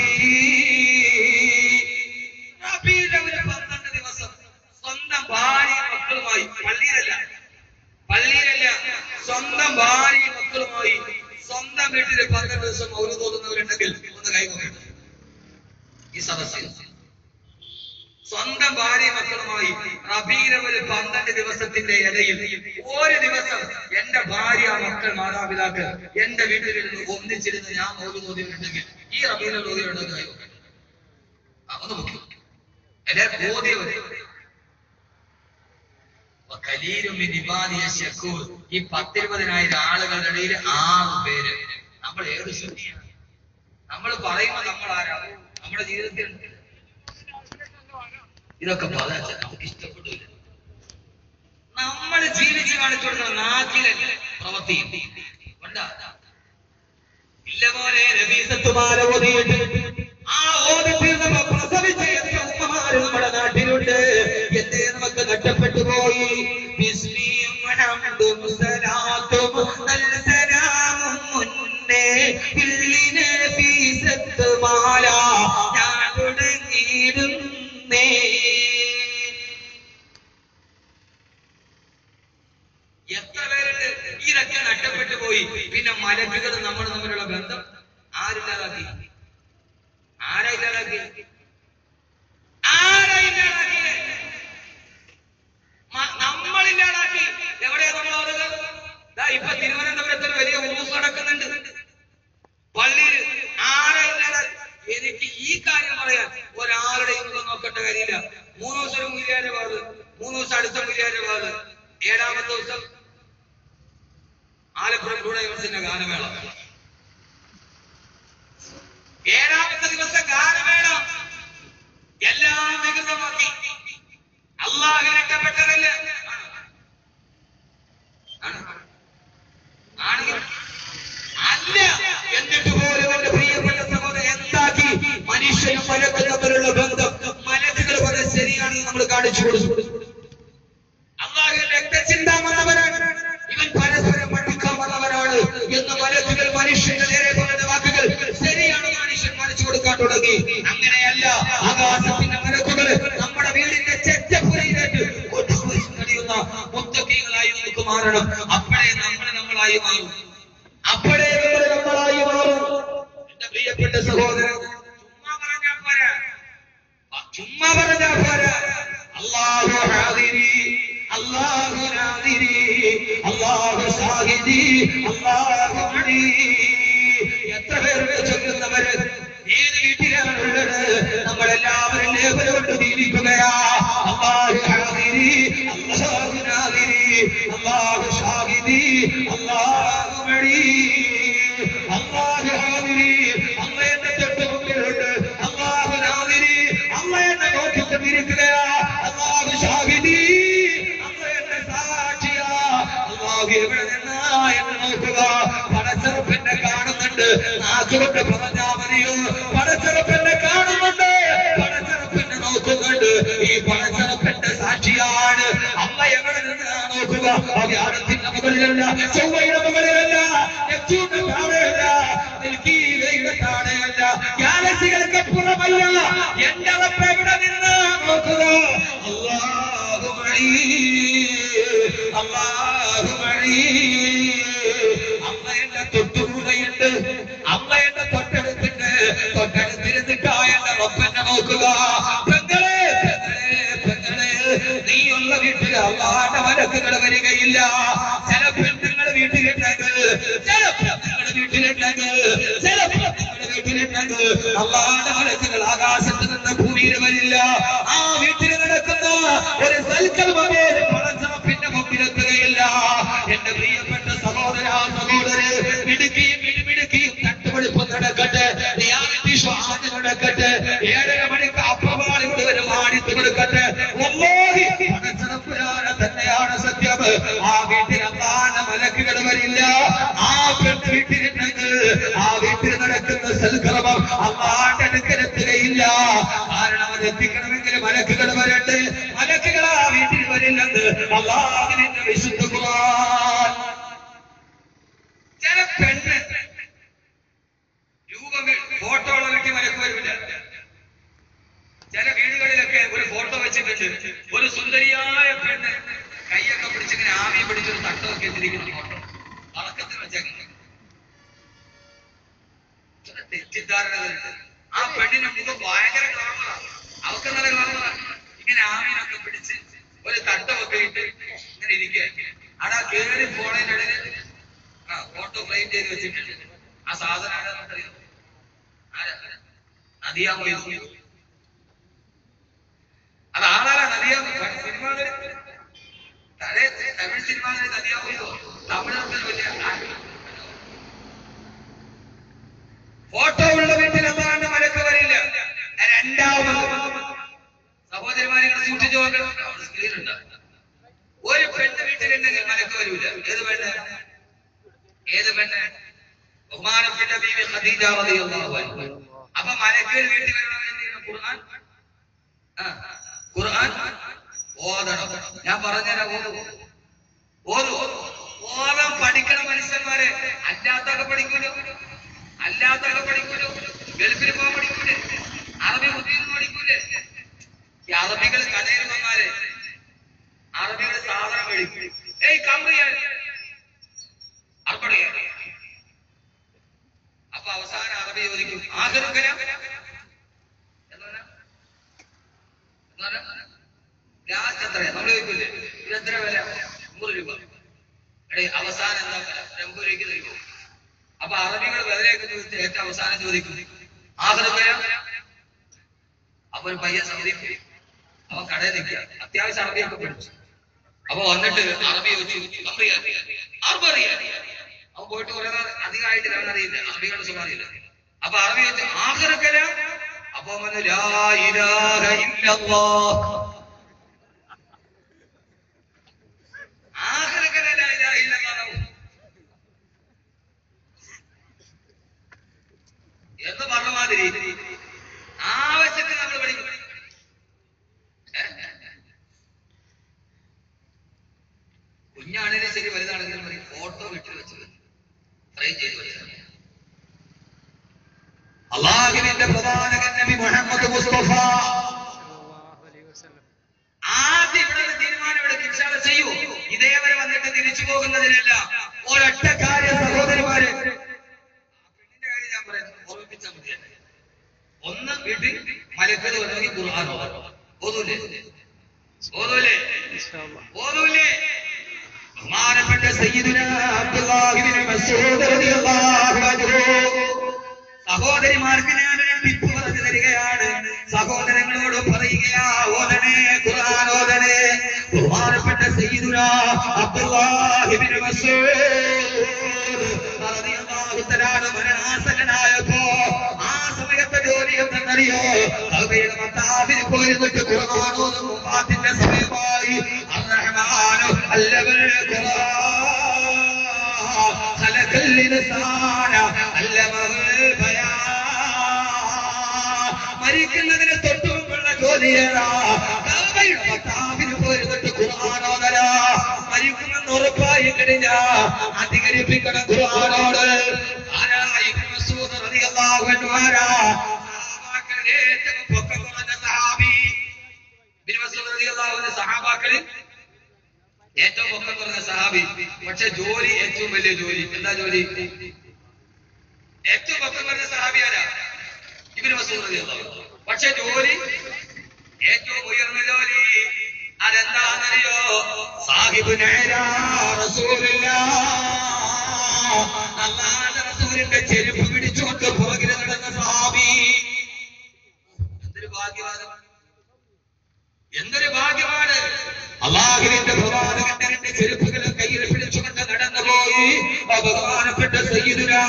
റബീഉൽ അവ്വൽ പന്ത്രണ്ട് ദിവസം സ്വന്തം ഭാര്യ മക്കളുമായി പള്ളിയിലല്ല പള്ളിയിലല്ല സ്വന്തം ഭാര്യ മക്കളുമായി സ്വന്തം വീട്ടിൽ പന്ത്രണ്ട് ദിവസം മൗലി തോന്നുന്നവരുണ്ടെങ്കിൽ ഒന്ന് കൈകൊണ്ടു ഈ സദസ്സിൽ സ്വന്തം ഭാര്യ മക്കളുമായി റബീരവര് പന്ത്രണ്ട് ദിവസത്തിന്റെ ഇടയിൽ ഒരു ദിവസം എന്റെ ഭാര്യ മക്കൾ മാതാപിതാക്കൾ എന്റെ വീട്ടിലിരുന്ന് ഒന്നിച്ചിരുന്ന് ഞാൻ മൗലി തോന്നിയിട്ടുണ്ടെങ്കിൽ ഈ റബീരവൽ തോന്നിയിട്ടുണ്ടെങ്കിൽ കൈകൊണ്ടു ഒന്ന് മുഖ്യം എന്നെ ബോധ്യവര് കലീലും ശക്കൂർ ഈ പത്തിരുപതിനായിരം ആളുകളുടെ ഇടയിൽ ആറ് പേര് നമ്മൾ ഏത് ശുദ്ധിയാണ് നമ്മൾ പറയുമ്പോ നമ്മൾ ആരാ നമ്മുടെ ജീവിതത്തിൽ
ഇതൊക്കെ പറയാൻ നമുക്ക് ഇഷ്ടപ്പെട്ടില്ല നമ്മൾ ജീവിച്ച് കാണിച്ചു കൊടുക്കുന്ന നാക്കിലല്ലേ പ്രവൃത്തി ഉണ്ടാ ഇല്ല പോലെ രവീസത്തുമാല ഓതിയിട്ട് ആ ഓതി തീർന്നപ്പോ പ്രസവിച്ച എത്ര ഉമ്മമാര് നമ്മുടെ നാട്ടിലുണ്ട് എന്തേ നമുക്ക് നഷ്ടപ്പെട്ടു പോയി ബിസ്മിയും ഹംദും സലാത്തും നല്ല സലാമും മുന്നേ ഇല്ലിനെ ഫീസത്തുമാല ഞാൻ തുടങ്ങിയിരുന്നേ എത്ര പേരുണ്ട് ഇതൊക്കെ നഷ്ടപ്പെട്ടു പോയി പിന്നെ മലക്കുകൾ നമ്മൾ തമ്മിലുള്ള ബന്ധം ആരില്ലാതാക്കി ആരാ ഇല്ലാതാക്കി ആരാ ഇല്ലാതാക്കി മ- നമ്മളില്ലാതാക്കി എവിടെയാ നമ്മൾ ഓടുന്നത് ദാ ഇപ്പൊ തിരുവനന്തപുരത്ത് ഒരു വലിയ ഊസ് നടക്കുന്നുണ്ട് പള്ളിയിൽ ആരാ ഇല്ലാതാക്കി എനിക്ക് ഈ കാര്യം പറയാൻ ഒരാളുടെയും മുഖം നോക്കേണ്ട കാര്യമില്ല മൂന്ന് ദിവസം ഒരു മുരിയാന്റെ വാത് മൂന്ന് ദിവസം അടുത്ത മുരിയാന്റെ വാത് ഏഴാമത്തെ ദിവസം ആലപ്പുഴ യൂണിവേഴ്സിന്റെ ഗാനമേള ഏഴാമത്തെ ദിവസം ഗാനമേള എല്ലാം വികൃതമാക്കി അള്ളാഹു രക്ഷപ്പെട്ടതല്ലേ ആണ്. ആണ്. അല്ല എന്നിട്ട് പോലും എന്റെ പ്രിയപ്പെട്ട സഹോദരൻ എന്താക്കി മനുഷ്യനും മലക്കും തമ്മിലുള്ള ബന്ധം മലക്കുകൾ പറഞ്ഞ ശരിയാണെന്ന് നമ്മൾ കാണിച്ചു കൊടുത്തു അള്ളാഹു രക്തചിന്ത വന്നവരാണ് ഇവൻ പരസ്പരം പഠിക്കാൻ വന്നവരാണ് എന്ന് മലക്കുകൾ മനുഷ്യന്റെ നേരെ പറഞ്ഞ വാക്കുകൾ ശരിയാണ് മനുഷ്യൻ മനസ്സ് കൊടുക്കാൻ തുടങ്ങി അങ്ങനെയല്ല ആകാശത്തിന്റെ മലക്കുകൾ നമ്മുടെ വീടിന്റെ ചെറ്റപ്പുരയിലേക്ക് ഒടിയുന്ന മുത്തക്കീകളായി നമുക്ക് മാറണം അപ്പോഴേ നമ്മൾ നമ്മളായി മാറും അപ്പോഴേ നമ്മൾ നമ്മളായി മാറും എന്റെ പ്രിയപ്പെട്ട സഹോദരൻ ചുമ്മാ പറഞ്ഞാൽ പോരാ ചുമ്മാ പറഞ്ഞാ പോരാ അല്ലാഹു ഹാദിരി അല്ലാഹു നാദിരി അല്ലാഹു ഷാഹിദി അല്ലാഹു അലി എത്ര പേരുടെ ചൊല്ലുന്നവര് ഏത് വീട്ടിലാണുള്ളത് നമ്മളെല്ലാവരും ലേബല് കൊണ്ട് ജീവിക്കുകയാ അല്ലാഹു ഹാദിരി അല്ലാഹു നാദിരി അല്ലാഹു ഷാഹിദി അല്ലാഹു അലി അല്ലാഹു ഹാദിരി അമ്മ എന്നെ തൊട്ട് മുമ്പിലുണ്ട് അല്ലാഹു നാദിരി അമ്മ എന്നെ നോക്കിക്കൊണ്ടിരിക്കുകയാ അല്ലാഹു ഷാഹിദി അമ്മ എന്നെ സാക്ഷിയാ അല്ലാഹു എവിടെ നിന്നാ എന്ന് നോക്കുക പടച്ചെറുപ്പെന്നെ കാണുന്നുണ്ട് നാക്കുകൊണ്ട് പറഞ്ഞാ മതിയോ പടച്ചെറുപ്പെന്നെ കാണുന്നുണ്ട് പടച്ചെറുപ്പെന്നെ നോക്കുന്നുണ്ട് ഈ പടച്ചെറുപ്പെന്റെ സാക്ഷിയാണ് അമ്മ എവിടെ നിന്നാ നോക്കുക ആ വ്യാഴത്തിന്റെ മുകളിലല്ല ചൊവ്വയുടെ മുകളിലല്ല നെപ്റ്റ്യൂണിന്റെ താഴെയല്ല മിൽക്കിയുടെ താഴെയല്ല ഗാലക്സികൾക്ക് പുറമല്ല എന്റെ റബ്ബ് എവിടെ നിന്ന് നോക്കുക അല്ലാഹു മഴീ അല്ലാഹു മഴീ അമ്മ എന്റെ തൊട്ടുകൂടെയുണ്ട് അമ്മ എന്റെ തൊട്ടടുത്തുണ്ട് തൊട്ടടുത്തിരുന്നിട്ടാ എന്റെ റബ്ബെന്നെ നോക്കുക പെങ്ങളെ പെങ്ങളെ പെങ്ങളെ നീയുള്ള വീട്ടിൽ അള്ളാന്റെ മലക്കുകൾ വരികയില്ല ചില പെണ്ണുങ്ങൾ വീട്ടിലുണ്ടെങ്കിൽ ചില പെണ്ണുങ്ങൾ വീട്ടിലുണ്ടെങ്കിൽ ചില പെണ്ണുങ്ങൾ വീട്ടിലുണ്ടെങ്കിൽ അള്ളാന്റെ മലക്കുകൾ ആകാശത്ത് നിന്ന് ഭൂമിയിൽ വരില്ല ആ വീട്ടിൽ നടക്കുന്ന ഒരു സൽക്കൽമേ പടച്ചറപ്പിന്റെ മുമ്പിലെത്തുകയില്ല എന്റെ പ്രിയപ്പെട്ട സഹോദര സഹോദര് മിടുക്കിയും മിടുമിടുക്കിയും തട്ടുപടിപ്പ് നടക്കട്ടെ റിയാലിറ്റി ഷോ ആദ്യം നടക്കട്ടെ ഏഴര മണിക്ക് അപ്പവാളി മുഴുവനും ആടിത്തു കൊടുക്കട്ടെ ഒന്നോടി പടച്ചറപ്പുരാന തന്നെയാണ് സത്യം ആ വീട്ടിൽ അള്ളാന്റെ മലക്കുകൾ വരില്ല ആ പെണ്ണ് വീട്ടിലുണ്ടെങ്കിൽ ആ വീട്ടിൽ നടക്കുന്ന സൽക്രമം അള്ളാന്റെ അടുക്കലെത്തുകയില്ല കാരണം അത് എത്തിക്കണമെങ്കിൽ മലക്കുകൾ വരട്ടെ മലക്കുകൾ ആ വീട്ടിൽ വരില്ലെന്ന് അള്ളാഹിന്റെ വിശുദ്ധ ഖുർആൻ ചില പെണ്ണ് രൂപം ഫോട്ടോ ഉള്ള വീട്ടിൽ മലക്ക് വരില്ല ചില വീടുകളിലൊക്കെ ഒരു ഫോട്ടോ വെച്ചിട്ടുണ്ട് ഒരു സുന്ദരിയായ പെണ്ണ് കൈയൊക്കെ പിടിച്ചിങ്ങനെ ആവി പിടിച്ചൊരു തട്ടമൊക്കെ എത്തിരിക്കുന്ന ഫോട്ടോ അളക്കത്തിൽ വെച്ചേക്കുന്നത് ചില തെറ്റിദ്ധാരണകളുണ്ട് ആ പെണ്ണിന്റെ മുഖം ഭയങ്കര ഗ്ലാമറാണ് അവർക്ക് നല്ല ഗ്ലാമറാണ് ഇങ്ങനെ ആവിനൊക്കെ പിടിച്ച് ഒരു തട്ടമൊക്കെ ഇട്ട് ഇങ്ങനെ ഇരിക്കുക അടാ കേറി പോണതിന്റെ ഇടയിൽ ആ ഫോട്ടോ ഫ്രെയിം ചെയ്ത് വെച്ചിട്ടുണ്ട് ആ സാധനം ആരാ അറിയാം ആരാ നദിയാ മൊയ്തു അത് ആളാരാ നദിയാ സിനിമകളിൽ തലേ തമിഴ് സിനിമകളിൽ നദിയാ മൊയ്തു തമിഴ് വലിയ ആരാ? ഫോട്ടോ ഉള്ള വീട്ടിൽ എന്താണ് മലക്ക് വരില്ല രണ്ടാമത് സഹോദരിമാരെ വീട്ടിൽ അവിടെ സ്ക്രീൻ ഉണ്ട് ഒരു പെണ്ണ് വീട്ടിലുണ്ടെങ്കിൽ മലക്ക് വരൂല ഏത് പെണ്ണ് ഏത് പെണ്ണ് ബഹുമാനപ്പെട്ട ബീവി ഖദീജ റളിയല്ലാഹു അൻഹ അപ്പൊ മലക്കുകൾ വീട്ടിൽ വരണമെങ്കിൽ എന്ത് ചെയ്യണം? ഖുർആൻ ആ, ഖുർആൻ ഓതണം ഞാൻ പറഞ്ഞുതരാം ഓതു ഓതു ഓതാൻ പഠിക്കണം മനുഷ്യന്മാരെ അല്ലാത്തൊക്കെ പഠിക്കൂലോ അല്ലാത്തൊക്കെ പഠിക്കൂലോ ഗൾഫിൽ പോകാൻ പഠിക്കൂലേ അറബി ബുദ്ധിയിൽ പഠിക്കൂലേ ഈ അറബികൾ കടയിൽ വന്നാലേ അറബികൾ സാധനം മേടിക്കും ഏയ് കമ്പറിയാൻ അർപ്പണയാ അപ്പൊ അവസാനം അറബി ചോദിക്കും ആഗ്രഹം ലാസ്റ്റ് എത്രയാ നമ്മൾ ചോദിക്കൂലേ ഇത് എത്ര വില നൂറ് രൂപ എടേ അവസാനം എന്താ വില എൺപത് രൂപയ്ക്ക് തരുമോ അപ്പൊ അറബികൾ വിലയൊക്കെ ചോദിച്ച് ഏറ്റവും അവസാനം ചോദിക്കും ആഗ്രഹം വില അപ്പൊ ഒരു പയ്യൻ സൗദി പോയി. അവൻ കടയിൽ നിൽക്കുക അത്യാവശ്യം അറബിയൊക്കെ പഠിച്ചു അപ്പൊ വന്നിട്ട് അറബി ചോദിച്ചു അറബി അറബ് അറിയാം അവൻ പോയിട്ട് കുറെ നാൾ അധികമായിട്ട് അവൻ അറിയില്ല അറബികളുടെ സ്വഭാവം അറിയില്ല അപ്പൊ അറബി ചോദിച്ചു ആഗ്രഹക്കല അപ്പൊ അവൻ പറഞ്ഞു, ലാ ഇലാഹ ഇല്ലല്ലാഹ് ആഗ്രഹക്കല ലാ ഇലാഹ ഇല്ലല്ലാഹ് എന്ന് പറഞ്ഞ മാതിരി ആവശ്യത്തിന് നമ്മൾ പഠിക്കും ഏ? കുഞ്ഞാണെങ്കിലും ശരി വലുതാണെങ്കിലും മതി ഫോട്ടോ വീട്ടിൽ വെച്ചത് ഫ്രെയിം ചെയ്ത് വെച്ചത് അള്ളാഹുവിന്റെ പ്രവാചകൻ നബി മുഹമ്മദ് മുസ്തഫ ആദ്യം ഇവിടെ ഒരു തീരുമാനം എടുക്കും ഇൻഷാല്ല ചെയ്യൂ ഇതേവരെ വന്നിട്ട് തിരിച്ചു പോകുന്നതിനല്ല ഒരൊറ്റ കാര്യം സഹോദരിമാര് ആ പെണ്ണിന്റെ കാര്യം ഞാൻ പറയുന്നത് ഓർമ്മിപ്പിച്ചാൽ മതി എന്നെ. ഒന്ന് വീട്ടിൽ മലക്കത് വരണമെങ്കിൽ ഖുർആൻ ഓതണം. ഓതൂലേ ഓതൂലേ ഓതൂലേ ബഹുമാനപ്പെട്ട സയ്യിദുനാ അബ്ദുല്ലാഹിബ്നു മസ്ഊദ് റളിയല്ലാഹു അൻഹു സഹോദരിമാർക്ക് ഞാൻ ഒരു ടിപ്പ് പറഞ്ഞു തരികയാണ് സഹോദരങ്ങളോട് പറയുകയാ ഓതനെ ഖുർആൻ ഓതനെ ബഹുമാനപ്പെട്ട സയ്യിദുനാ അബ്ദുല്ലാഹിബ്നു മസ്ഊദ് റളിയല്ലാഹു തആല മരണാസകനായപ്പോ ആ സമയത്തെ ജോലി എന്തെന്നറിയോ അവയുടെ മത്താവിൽ പോയിരുന്നിട്ട് ഖുർആൻ ഓതുന്നു പാത്തിന്റെ സമയമായി അർറഹ്മാനു അല്ലവൽ ഖുർആൻ خلق الإنسان علمه البيان മരിക്കുന്നതിന് തൊട്ട് മുമ്പുള്ള ജോലിയേറാ കഅബയുടെ മത്താവിന് പോയിരുന്നിട്ട് ഖുർആനോദര മരിക്കുമെന്ന് ഉറപ്പായി കഴിഞ്ഞ അധികരിപ്പിക്കണം ഖുർആനോട് ആരാ ഇബ്നു മസ്ഊദ് റളിയല്ലാഹു അൻഹു ആരാ സഹാബാക്കളിൽ ഏറ്റവും പൊക്കം കുറഞ്ഞ സഹാബി ഇബ്നു മസ്ഊദ് റളിയല്ലാഹു അൻഹു സഹാബാക്കളിൽ ഏറ്റവും പൊക്കം കുറഞ്ഞ സഹാബി പക്ഷെ ജോലി ഏറ്റവും വലിയ ജോലി എന്താ ജോലി ഏറ്റവും പൊക്കം കുറഞ്ഞ സഹാബി ആരാ ഇവര് വസൂറിയല്ലോ പക്ഷെ ജോലി ഏറ്റവും ഉയർന്ന ജോലി അതെന്താണെന്നറിയോ സാഹിബ് നേരാ റസൂലില്ല അല്ലാതെ റസൂലിന്റെ ചെരുപ്പ് പിടിച്ചുകൊണ്ട് പുറകിൽ നടന്ന സഹാബി എന്തൊരു ഭാഗ്യവാദം എന്തൊരു ഭാഗ്യമാണ് അള്ളാഹുവിന്റെ പ്രവാചകന്റെ രണ്ട് ചെരുപ്പുകളും കയ്യിൽ പിടിച്ചുകൊണ്ട് നടന്നുപോയി ആ ബഹുമാനപ്പെട്ട സയ്യിദുനാ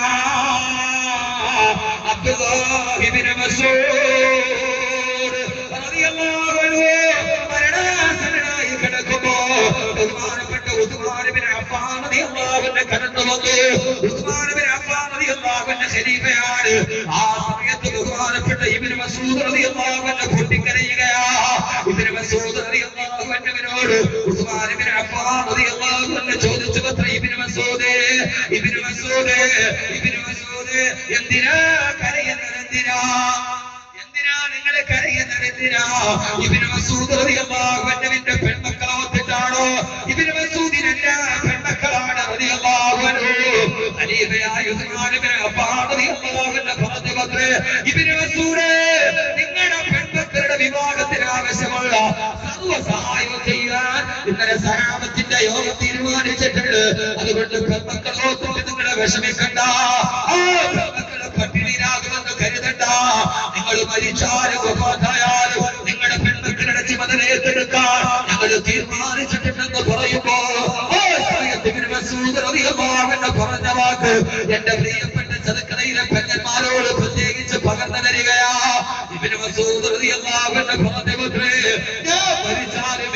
അബ്ദുല്ലാഹിബ്നു മസ്ഊദ് റളിയല്ലാഹു അൻഹു മരണാസന്നനായി കിടക്കുമ്പോ ബഹുമാനപ്പെട്ട ഉസ്മാൻ ഇബ്നു അഫ്ഫാൻ റളിയല്ലാഹു അൻഹു കടന്നു വന്നു ഉസ്മാൻ ഇബ്നു അഫ്ഫാൻ റളിയല്ലാഹു അൻഹു ഖലീഫയാണ് ആ സമയത്ത് ബഹുമാനപ്പെട്ട ഇബ്നു മസ്ഊദ് റളിയല്ലാഹു അൻഹു പൊട്ടിക്കരയുകയാ ഇബ്നു മസ്ഊദ് റളിയല്ലാഹു അൻഹുവിനോട് ഉസ്മാൻ ഇബ്നു അഫ്ഫാൻ റളിയല്ലാഹു അൻഹു ചോദിച്ചു അത്ര ഇബ്നു മസ്ഊദ് ഇബ്നു മസ്ഊദ് ഇബ്നു മസ്ഊദ് എന്തിനാ കരയുന്നത് എന്തിനാ എന്തിനാ നിങ്ങൾ കരയുന്നത് എന്തിനാ ഇബ്നു മസ്ഊദ് റളിയല്ലാഹു അൻഹുവിന്റെ പെൺമക്കളെ ഒത്തിട്ടാണോ ഇബ്നു മസ്ഊദിന് എല്ലാ പെൺമക്കളാണ് റളിയല്ലാഹു അൻഹു ഖലീഫയായ ഉസ്മാൻ ഇബ്നു അഫ്ഫാൻ റളിയല്ലാഹു അൻഹു പറഞ്ഞു പത്രേ ഇബ്നു മസ്ഊദ് നിങ്ങളുടെ പെൺമക്കളുടെ വിവാഹത്തിന് ആവശ്യമുള്ള സർവ്വ സഹായവും ചെയ്യാൻ ഇന്നലെ സഹാബത്തിന്റെ യോഗം തീരുമാനിച്ചിട്ടുണ്ട് അതുകൊണ്ട് പെൺമക്കളോ തൊട്ട് നിങ്ങളെ വിഷമിക്കണ്ട ആ പെൺമക്കളെ പട്ടിണിയിലാകുമെന്ന് കരുതണ്ട നിങ്ങൾ മരിച്ചാലും വഫാത്തായാലും നിങ്ങളുടെ പെൺമക്കളുടെ ചുമതല ഏറ്റെടുക്കാൻ ഞങ്ങൾ തീരുമാനിച്ചിട്ടുണ്ടെന്ന് പറയുമ്പോ ആ സമയത്ത് ഇബ്നു മസ്ഊദ് റളിയല്ലാഹു അൻഹു പറഞ്ഞ വാക്ക് എന്റെ പ്രിയപ്പെട്ട ചെറുക്കടയിലെ പെങ്ങന്മാരോട് പ്രത്യേകിച്ച് പകർന്നു തരികയാ ഇബ്നു മസ്ഊദ് റളിയല്ലാഹു അൻഹു പറഞ്ഞ പത്രേ ഞാൻ മരിച്ചാലും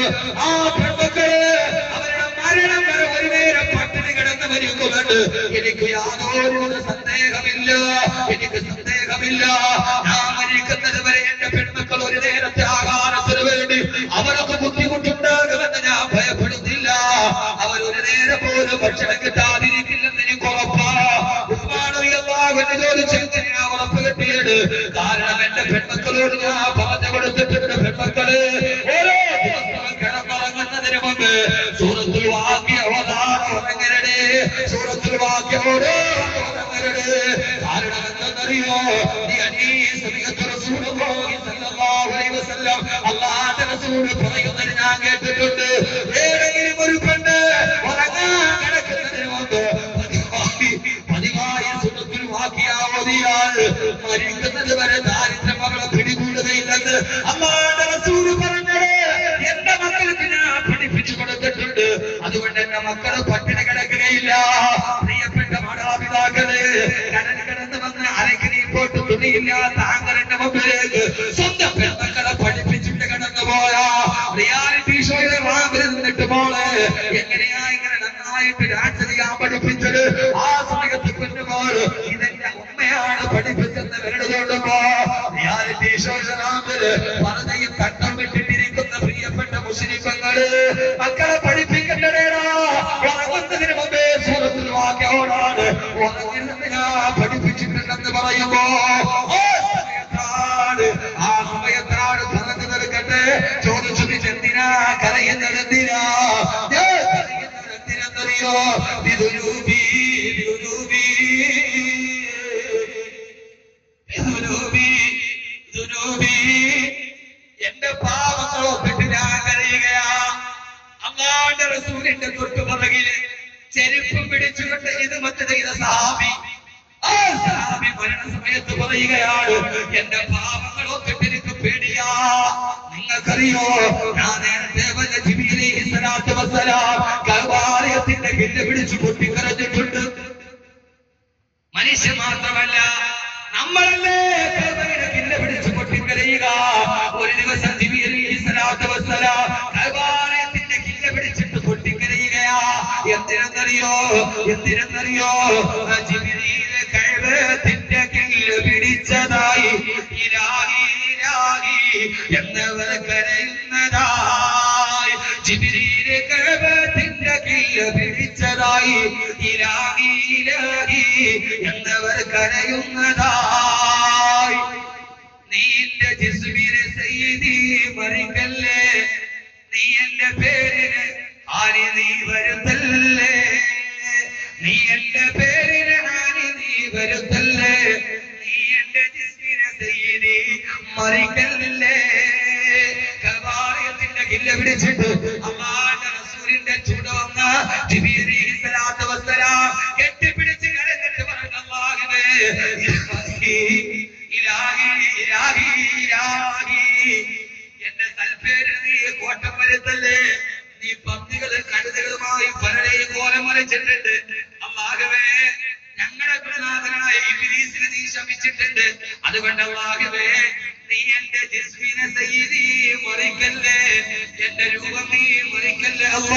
ആ പെൺമക്കള് അവരുടെ മരണം വരെ ഒരു നേരം പട്ടിണി കിടന്ന് മരിക്കുന്നുണ്ട് എനിക്ക് യാതൊരു സന്ദേഹമില്ല എനിക്ക് സന്ദേഹമില്ല ഞാൻ മരിക്കുന്നത് വരെ എന്റെ പെൺമക്കൾ ഒരു നേരത്തെ ആഹാരത്തിന് വേണ്ടി അവർക്ക് ബുദ്ധിമുട്ടുണ്ടാകുമെന്ന് ഞാൻ ഭയപ്പെടുന്നില്ല അവർ ഒരു നേരം പോലും ഭക്ഷണം കിട്ടാതിരിക്കില്ലെന്ന് എനിക്ക് ഉറപ്പാ ഉസ്മാനറിയാകുന്ന ചോദിച്ചു എങ്ങനെയാ ഉറപ്പ് കിട്ടിയത് കാരണം എന്റെ പെൺമക്കളോട് ഞാൻ പറഞ്ഞു കൊടുത്തിട്ടുണ്ട് പെൺമക്കള് ഓരോ ദിവസവും കിടന്നുറങ്ങുന്നതിന് മുമ്പ് സൂറത്തിൽ വാക്യ അവതാരം ഉറങ്ങരുടെ സൂറത്തിൽ വാക്യ ഓരോ ഉറങ്ങരുടെ കാരണം എന്തെന്നറിയോ ഈ അനീസമികത്ത് റസൂലുള്ളാഹി സ്വല്ലല്ലാഹു അലൈഹി വസല്ലം അല്ലാഹുവിന്റെ റസൂൽ പറയുന്നത് ഞാൻ കേട്ടിട്ടുണ്ട് ഏതെങ്കിലും ഒരു പെണ്ണ് ഉറങ്ങാൻ കിടക്കുന്നതിന് മുമ്പ് പതിവായി പതിവായി സുഖത്തിൽ വാക്കിയാവതിയാൽ മരിക്കുന്നത് വരെ ദാരിദ്ര്യം അവളെ പിടികൂടുകയില്ലെന്ന് അമ്മാന്റെ റസൂൽ പറഞ്ഞത് എന്റെ മക്കൾക്ക് ഞാൻ പഠിപ്പിച്ചു കൊടുത്തിട്ടുണ്ട് അതുകൊണ്ട് എന്റെ മക്കൾ പട്ടിണി കിടക്കുകയില്ല പ്രിയപ്പെട്ട മാതാപിതാക്കള് കടൽ കിടന്ന് വന്ന് അരക്കിനി പോട്ട് തുണിയില്ലാത്ത ആങ്കറിന്റെ മുമ്പിലേക്ക് സ്വന്തം പെൺമക്കളെ പഠിപ്പിച്ചിട്ട് കടന്നു പോയാ റിയാലിറ്റി ഷോയിലെ റാമ്പിൽ നിന്നിട്ട് മോളെ എങ്ങനെയാ ഇങ്ങനെ നന്നായിട്ട് ഡാൻസ് ചെയ്യാൻ പഠിപ്പിച്ചത് ആ സമയത്ത് കുഞ്ഞുമോൾ ഇതെന്റെ ഉമ്മയാണ് പഠിപ്പിച്ചെന്ന് വരുന്നതുകൊണ്ടപ്പോ റിയാലിറ്റി ഷോയിലെ റാമ്പിൽ പറഞ്ഞയും തട്ടം വിട്ടിട്ടിരിക്കുന്ന പ്രിയപ്പെട്ട മുസ്ലിങ്ങള് മക്കളെ പഠിപ്പിക്കണ്ടേടാ ഉറങ്ങുന്നതിന് മുമ്പേ സൂറത്തിൽ വാക്യോടാണ് ഉറങ്ങുന്നത് ഞാൻ പഠിപ്പിച്ചിട്ടുണ്ടെന്ന് പറയുമ്പോ ആ സമയത്താണ് ആ സമയത്താണ് പറഞ്ഞു നൽകട്ടെ ചോദിച്ചു "നീ എന്തിനാ കരയുന്നത് എന്തിനാ ഞാൻ കരയുന്നത് എന്തിനെന്നറിയോ വിദുരൂപി വിദുരൂപി വിദുരൂപി വിദുരൂപി എന്റെ പാവങ്ങളോ പെട്ട് ഞാൻ കരയുകയാ അള്ളാന്റെ റസൂലിന്റെ തൊട്ടു പുറകില് ചെരുപ്പ് പിടിച്ചുകൊണ്ട് ഇത് മറ്റ് ചെയ്ത സഹാബി ആ സഹാബി മരണ സമയത്ത് പറയുകയാണ് എന്റെ പാവങ്ങളോ പെട്ടെനിക്ക് പേടിയാ നിങ്ങൾക്കറിയോ ഞാൻ നേരത്തെ വല്ല ജിബിലി സ്വലാത്തു വസ്സലാം കർവാലയത്തിന്റെ കില്ല് പിടിച്ചു പൊട്ടിക്കരഞ്ഞിട്ടുണ്ട് മനുഷ്യൻ മാത്രമല്ല നമ്മളല്ലേ കഅബയുടെ കില്ല പിടിച്ച് പൊട്ടിക്കരയുക ഒരു ദിവസം ജിബിലി സ്വലാത്തു വസ്സലാം കഅബാലയത്തിന്റെ കില്ല പിടിച്ചിട്ട് പൊട്ടിക്കരയുകയാ എന്തിനെന്നറിയോ എന്തിനെന്നറിയോ ജിബിലിയിലെ കഅബത്തിന്റെ കില്ല പിടിച്ചതായി ഇലാഹി ഇലാഹി എന്നവർ കരയുന്നതായി ജിബിലിയിലെ കഅബത്തിന്റെ കില്ല പിടിച്ചതായി ഇലാഹി ഇലാഹി എന്നവർ കരയുന്നതായി നീ എന്റെ ജിസ്മിനെ സയ്യിദി മറിക്കല്ലേ നീ എന്റെ പേരിന് ആരി നീ വരുത്തല്ലേ നീ എന്റെ പേരിന് ആരി നീ വരുത്തല്ലേ നീ എന്റെ ജിസ്മിനെ സയ്യിദി മറിക്കല്ലേ കവായത്തിന്റെ കില്ല പിടിച്ചിട്ട് അള്ളാന്റെ റസൂലിന്റെ ചൂട് വന്ന ജിബീരി സ്വലാത്തു വസ്സലാം കെട്ടിപ്പിടിച്ച് കരഞ്ഞിട്ട് പറഞ്ഞു അള്ളാഹുവേ ഇലാഹി ഇലാഹി ഇലാഹി ഇലാഹി എന്റെ സൽപ്പേര് നീ കോട്ടം വരുത്തല്ലേ നീ പന്നികള് കഴുതകളുമായി പലരെയും കോലം മറിച്ചിട്ടുണ്ട് അള്ളാഹുവേ ഞങ്ങളുടെ ഗുരുനാഥനായ ഇബ്ലീസിനെ നീ ശമിച്ചിട്ടുണ്ട് അതുകൊണ്ട് അള്ളാഹുവേ നീ എന്റെ ജിസ്മിനെ സയ്യിദി മറിക്കല്ലേ എന്റെ രൂപം നീ മറിക്കല്ലേ അല്ലാ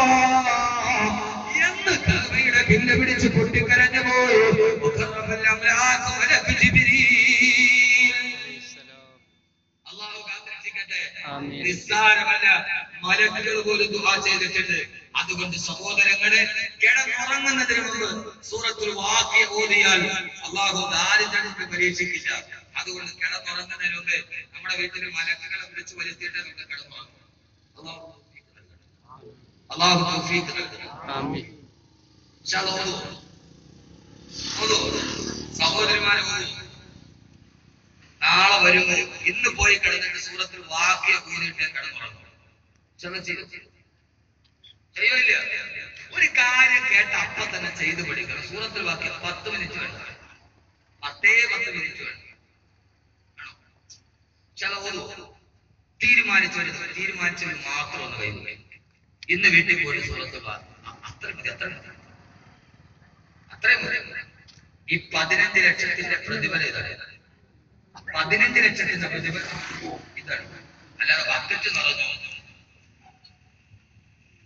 എന്ന് കർമ്മയുടെ കില്ല പിടിച്ച് പൊട്ടിക്കരഞ്ഞു പോയി മുഖറബല്ലാം ലാഖ് മലക്ക് ജിബ്രീൽ അള്ളാഹു കാത്തിരക്ഷിക്കട്ടെ
ആമീൻ.
നിസ്സാരമല്ല മലക്കുകൾ പോലും ദുആ ചെയ്തിട്ടുണ്ട് അതുകൊണ്ട് സഹോദരങ്ങളെ കിടന്നുറങ്ങുന്നതിന് മുമ്പ് സൂറത്തുൽ വാക്യ ഓതിയാൽ അള്ളാഹു ദാരിദ്ര്യത്തെ പരീക്ഷിക്കില്ല അതുകൊണ്ട് കിടന്നുറങ്ങുന്നതിന് മുമ്പ് നമ്മുടെ വീട്ടിൽ മലക്കുകളെ വിളിച്ചു വരുത്തിയിട്ട് നമുക്ക് കിടന്നുറങ്ങും അള്ളാഹു തൗഫീഖ് നൽകണം. അള്ളാഹു തൗഫീഖ് നൽകണം
ആമീൻ
ഇൻഷാ അല്ലാഹ് ഓതൂ. ഓതൂ. സഹോദരിമാരെ ഓതൂ. നാളെ വരുമ്പോ ഇന്ന് പോയി കിടന്നിട്ട് സൂറത്തിൽ വാക്യ ഊതിയിട്ട് കിടന്നുറങ്ങും ചില ചെയ്യും ചെയ്യില്ല ഒരു കാര്യം കേട്ട അപ്പൊ തന്നെ ചെയ്തു പഠിക്കണം സൂറത്തിൽ വാക്യം പത്ത് മിനിറ്റ് വേണ്ട പത്തേ പത്ത് മിനിറ്റ് വേണ്ട ആണോ? ചില ഓതൂ തീരുമാനിച്ചവര് തീരുമാനിച്ചവര് മാത്രം ഒന്ന് കൈ ഇന്ന് വീട്ടിൽ പോയി സൂറത്ത് വാ- അ- അത്ര മതി അത്ര മതി അത്രയും മതി ഈ പതിനഞ്ച് ലക്ഷത്തിന്റെ പ്രതിഫലം ഇതാണ് പതിനഞ്ച് ലക്ഷത്തിന്റെ പ്രതിഫലം ഇതാണ് അല്ലാതെ ബക്കറ്റ് നിറഞ്ഞു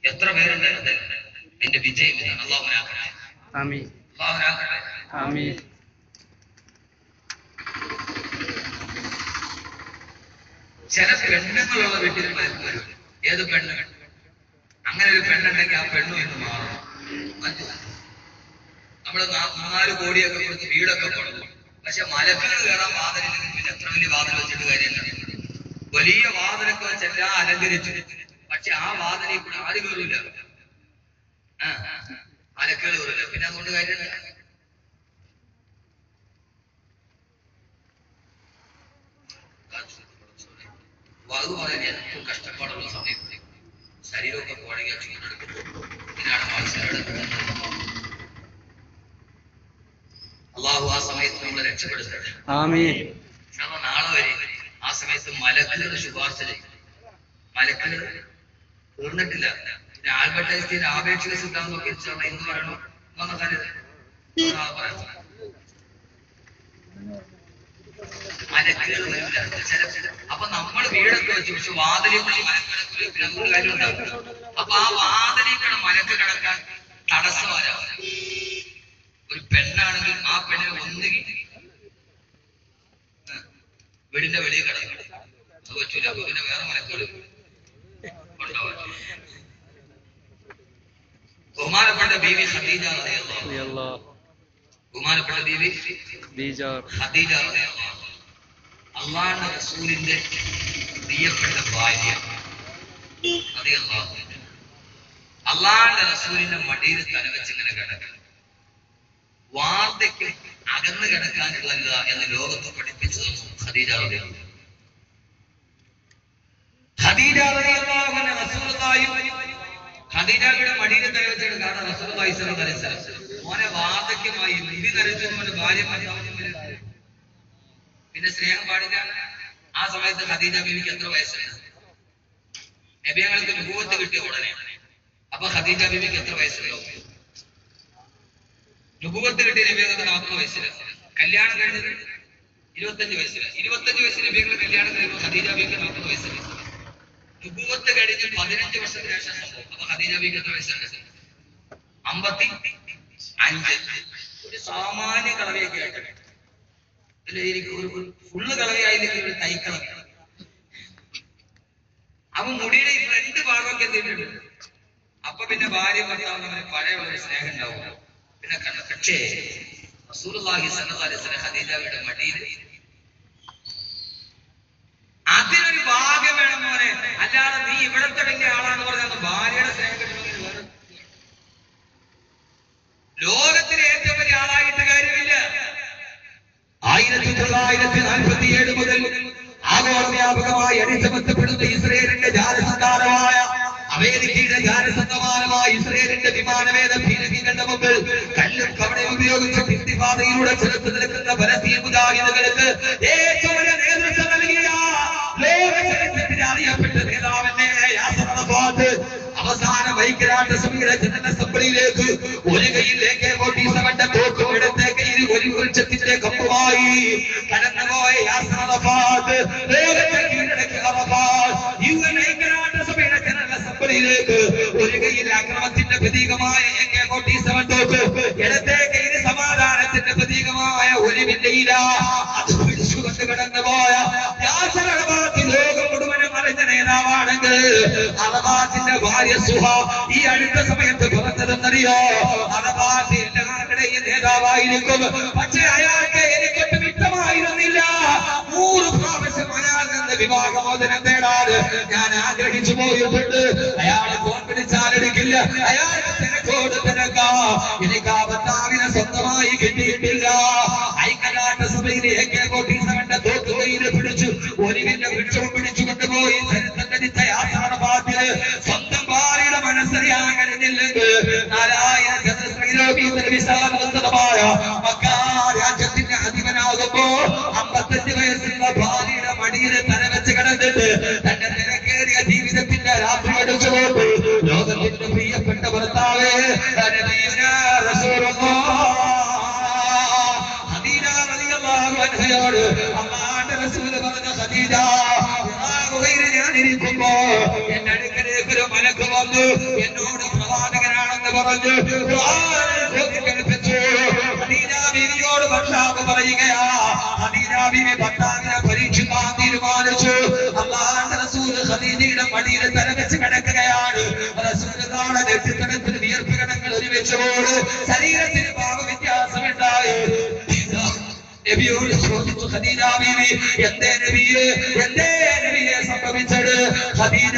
എത്ര പേരുണ്ടായിരുന്നു എന്റെ വിജയം ഇതാണ് അള്ളാഹുനാക്കട്ടെ
ആമീൻ
അള്ളാഹുനാക്കട്ടെ
ആമീൻ
ചില പെണ്ണുങ്ങളുള്ള വീട്ടിൽ മരുന്ന് വരും ഏത് പെണ്ണ് അങ്ങനെ ഒരു പെണ്ണുണ്ടെങ്കിൽ ആ പെണ്ണും ഇന്ന് മാറും മനസ്സിലായോ? നമ്മള് നാ- മൂന്നാല് കോടിയൊക്കെ കൊടുത്ത് വീടൊക്കെ കൊടുക്കും പക്ഷെ മലക്കുകൾ കയറാൻ വാതിലിൽ പിന്നെ എത്ര വലിയ വാതിൽ വെച്ചിട്ട് കാര്യമില്ല വലിയ വാതിലൊക്കെ വെച്ച് എല്ലാം അലങ്കരിച്ചു പക്ഷെ ആ വാതിലിൽ കൂടെ ആരും കയറില്ല ആ മലക്കുകൾ കയറില്ല പിന്നെ അതുകൊണ്ട് കാര്യമില്ല അത് പറയാൻ ഏറ്റവും കഷ്ടപ്പാടുള്ള സമയം ശരീരമൊക്കെ കുഴങ്ങിയ ചൂടെടുക്കും ഇതിനാണ് മത്സരം അള്ളാഹു ആ സമയത്ത് നമ്മളെ രക്ഷപ്പെടുത്തട്ടെ
ആമീൻ
കാരണം നാളെ വരെ ആ സമയത്ത് മലക്കുകൾ ശുപാർശ ചെയ്യും മലക്കുകൾ തീർന്നിട്ടില്ല പിന്നെ ആൽബർട്ട് ഐൻസ്റ്റീൻ ആപേക്ഷിക സിദ്ധാന്തം ഒക്കെ ഇൻഷാല്ലാ ഇന്ന് പറയണോ എന്നൊക്കെ കാര്യം നാളെ പറയാം മലക്കുകൾ വരില്ല ചില അപ്പൊ നമ്മൾ വീടൊക്കെ വെച്ചു പക്ഷെ വാതിലിൽ മലക്കിടക്കൊരു ഗ്രഹ കാര്യം ഉണ്ടാവും അപ്പൊ ആ വാതിലിക്കണ മലക്ക് കിടക്കാൻ തടസ്സമാരാ ഒരു പെണ്ണാണെങ്കിൽ ആ പെണ്ണിനെ ഒന്നുകിൽ ആ, വീടിന്റെ വെളിയിൽ കിടക്കണം അത് പറ്റൂല അപ്പൊ പിന്നെ വേറെ മലക്കുകൾ കൊണ്ടുപോകാൻ ബഹുമാനപ്പെട്ട ബീവി ഖദീജ റളിയല്ലാഹു അൻഹ.
റളിയല്ലാഹു
ബഹുമാനപ്പെട്ട ബീവി
ബീജാർ
ഖദീജ റളിയല്ലാഹു അൻഹ. അള്ളാഹുവിന്റെ റസൂലിന്റെ പ്രിയപ്പെട്ട ഭാര്യ റളിയല്ലാഹു അൻഹ. അള്ളാഹുവിന്റെ റസൂലിന്റെ മടിയിൽ തലവെച്ച് ഇങ്ങനെ കിടക്കണം വാർദ്ധക്യം അകന്നു കിടക്കാനുള്ളല്ല എന്ന് ലോകത്ത് പഠിപ്പിച്ചതൊന്നും ഖദീജ റളിയല്ലാഹു അൻഹ. ഖദീജ റളിയല്ലാഹു അൻഹ റസൂലുള്ളാഹിയും ഖദീജയുടെ മടിയിൽ തലവെച്ചാണ് കാരണം റസൂലുള്ളാഹി സ്വല്ലല്ലാഹു അലൈഹി വസല്ലം മോനെ വാർദ്ധക്യമായി മുടി നരച്ചതുകൊണ്ട് ഭാര്യ ഭർത്താവിനും വരും. പിന്നെ സ്നേഹം പാടില്ല ആ സമയത്ത് ഖദീജ ബീവിക്ക് എത്ര വയസ്സുണ്ട് നബിയങ്ങൾക്ക് നുപൂവത്ത് കിട്ടിയ ഉടനെ അപ്പൊ ഖദീജ ബീവിക്ക് എത്ര വയസ്സുണ്ടാവും നുപൂവത്ത് കിട്ടിയ നബിയങ്ങൾക്ക് നാൽപ്പത് വയസ്സില് കല്യാണം കഴിഞ്ഞത് ഇരുപത്തഞ്ച് വയസ്സില് ഇരുപത്തഞ്ച് വയസ്സിൽ നബിയങ്ങൾ കല്യാണം കഴിയുമ്പോൾ ഖദീജ ബീവിക്ക് നാൽപ്പത് വയസ്സില് നുപൂവത്ത് കഴിഞ്ഞ് പതിനഞ്ച് വർഷത്തിന് ശേഷം സംഭവം അപ്പൊ ഖദീജ ബീവിക്ക് എത്ര വയസ്സുണ്ട് അമ്പത്തി അഞ്ച് ഒരു സാമാന്യ കളവിയൊക്കെ ആയിട്ട് ഇതിൽ എനിക്ക് ഒരു ഫുള്ള് കളവിയായില്ലെങ്കിൽ ഒരു തൈക്കളവി അപ്പൊ മുടിയുടെ ഈ ഫ്രണ്ട് ഭാഗമൊക്കെ എന്തിട്ടുണ്ട് അപ്പൊ പിന്നെ ഭാര്യ ഭർത്താവ് തമ്മിൽ പഴയ ഒരു സ്നേഹം ഉണ്ടാവും പിന്നെ കണ്ട പക്ഷേ റസൂലുള്ളാഹി സ്വല്ലല്ലാഹു അലൈഹി വസല്ലം ഖദീജയുടെ മടിയിൽ അതിനൊരു ഭാഗ്യം വേണം മോനെ അല്ലാതെ നീ ഇവിടത്തെ വലിയ ആളാന്ന് പറഞ്ഞാൽ ഭാര്യയുടെ സ്നേഹം കിട്ടണമെങ്കിൽ വേറെ ലോകത്തിലെ ഏറ്റവും വലിയ ആളായിട്ട് കാര്യമില്ല ആയിരത്തി തൊള്ളായിരത്തി നാൽപ്പത്തി ഏഴ് മുതൽ ആഗോളവ്യാപകമായി അടിച്ചമർത്തപ്പെടുന്ന ഇസ്രയേലിന്റെ ജാലസന്താനമായ അമേരിക്കയുടെ ജാലസന്താനമായ ഇസ്രയേലിന്റെ വിമാനവേദ ഭീരകീകളുടെ മുമ്പിൽ കല്ലും കവണയും ഉപയോഗിച്ച് ഭിത്തിപാതയിലൂടെ ചെലുത്തു നിൽക്കുന്ന ഫലസ്തീൻ മുജാഹിദുകൾക്ക് ഏറ്റവും വലിയ നേതൃത്വം നൽകിയ ലോക ചരിത്രത്തിൽ അറിയപ്പെട്ട നേതാവിന്റെ യാസർ അറഫാത്ത് അവസാന ഐക്യരാഷ്ട്ര സഭയുടെ ജനറൽ അസംബ്ലിയിലേക്ക് ഒരു കയ്യിൽ എ കെ ഫോർട്ടി സെവന്റെ തോക്കും ഇടത്തെ കയ്യിൽ ഒരു വൃക്ഷത്തിന്റെ കമ്പുമായി കടന്നുപോയ യാസർ അറഫാത്ത് ലോകത്തെ കീഴടക്കിയ അറഫാത്ത് യു എൻ ഐക്യരാഷ്ട്ര സഭയുടെ ജനറൽ അസംബ്ലിയിലേക്ക് ഒരു കയ്യിൽ അക്രമത്തിന്റെ പ്രതീകമായ എ കെ ഫോർട്ടി സെവൻ തോക്ക് ഇടത്തെ കയ്യിൽ സമാധാനത്തിന്റെ പ്രതീകമായ ഒലിവിന്റെ ഇല അത് പിടിച്ചുകൊണ്ട് കടന്നുപോയ യാസർ അറഫാത്ത് ലോകം മുഴുവനും അറിഞ്ഞ നേതാവാണെങ്കിൽ അറബാത്തിന്റെ ഭാര്യ സുഹ ഈ അടുത്ത സമയത്ത് പറഞ്ഞതെന്നറിയോ അറബാത്ത് എല്ലാവരുടെയും നേതാവായിരിക്കും പക്ഷെ അയാൾക്ക് എനിക്കൊട്ടും ഇഷ്ടമായിരുന്നില്ല നൂറ് പ്രാവശ്യം അയാൾ നിന്ന് വിവാഹമോചനം നേടാതെ ഞാൻ ആഗ്രഹിച്ചു പോയിട്ടുണ്ട് അയാൾ ഫോൺ പിടിച്ചാലെടുക്കില്ല അയാൾ തിരക്കോട് തിരക്കാ എനിക്ക് ആ ഭർത്താവിനെ സ്വന്തമായി കിട്ടിയിട്ടില്ല ഐക്യരാഷ്ട്ര സഭയിലെ എ കെ ഫോർട്ടി സെവന്റെ തോക്കുകയിൽ പിടിച്ചു ഒലിവിന്റെ വൃക്ഷവും പിടിച്ചു കൊണ്ടുപോയി ചരിത്രത്തിച്ച യാത്രാപാത്തില് സ്വന്തം ഭാര്യയുടെ മനസ്സറിയാൻ കഴിഞ്ഞില്ലെങ്കിൽ നാലായിരം ചതുരശ്ര കിലോമീറ്റർ വിശാലമായ മക്കാ രാജ്യത്തിന്റെ അധിപനാകുമ്പോ അമ്പത്തഞ്ച് വയസ്സുള്ള ഭാര്യയുടെ മടിയിൽ തലവെച്ച് കിടന്നിട്ട് തന്റെ തിരക്കേറിയ ജീവിതത്തിന്റെ രാത്രി എടുത്തുകൊണ്ട് ലോകത്തിന്റെ പ്രിയപ്പെട്ട ഭർത്താവേ നബിയുനാ റസൂലുള്ളാഹ് ഖദീജ റളിയല്ലാഹു അൻഹയോട് അല്ലാഹുവിന്റെ റസൂൽ പറഞ്ഞ ഖദീജ ഹിറാ ഗുഹയിൽ ഞാൻ ഇരിക്കുമ്പോ എന്റെ അടുക്കലേക്ക് ഒരു മലക്ക് വന്നു എന്നോട്
ഖുർആൻ കൽപ്പിച്ചു ഖദീജ ബീവിയോട് ഭർത്താവ് പറയുകയാ ഖദീജ ബീവി ഭർത്താവിനെ പരീക്ഷിക്കാൻ തീരുമാനിച്ചു അള്ളാഹുവിന്റെ റസൂൽ ഖദീജയുടെ മടിയിൽ തല വെച്ച് കിടക്കുകയാണ് റസൂൽ നാളെ നെറ്റിത്തടത്തിൽ വിയർപ്പ് കണങ്ങൾ ഒരുമിച്ചപ്പോൾ ശരീരത്തിന് ഭാവവ്യത്യാസമുണ്ടായി നബിയോട് ചോദിച്ചു ഖദീജ ബീവി എന്തേ നബിയെ എന്തേ നബിയെ സംഭവിച്ചത് ഖദീജ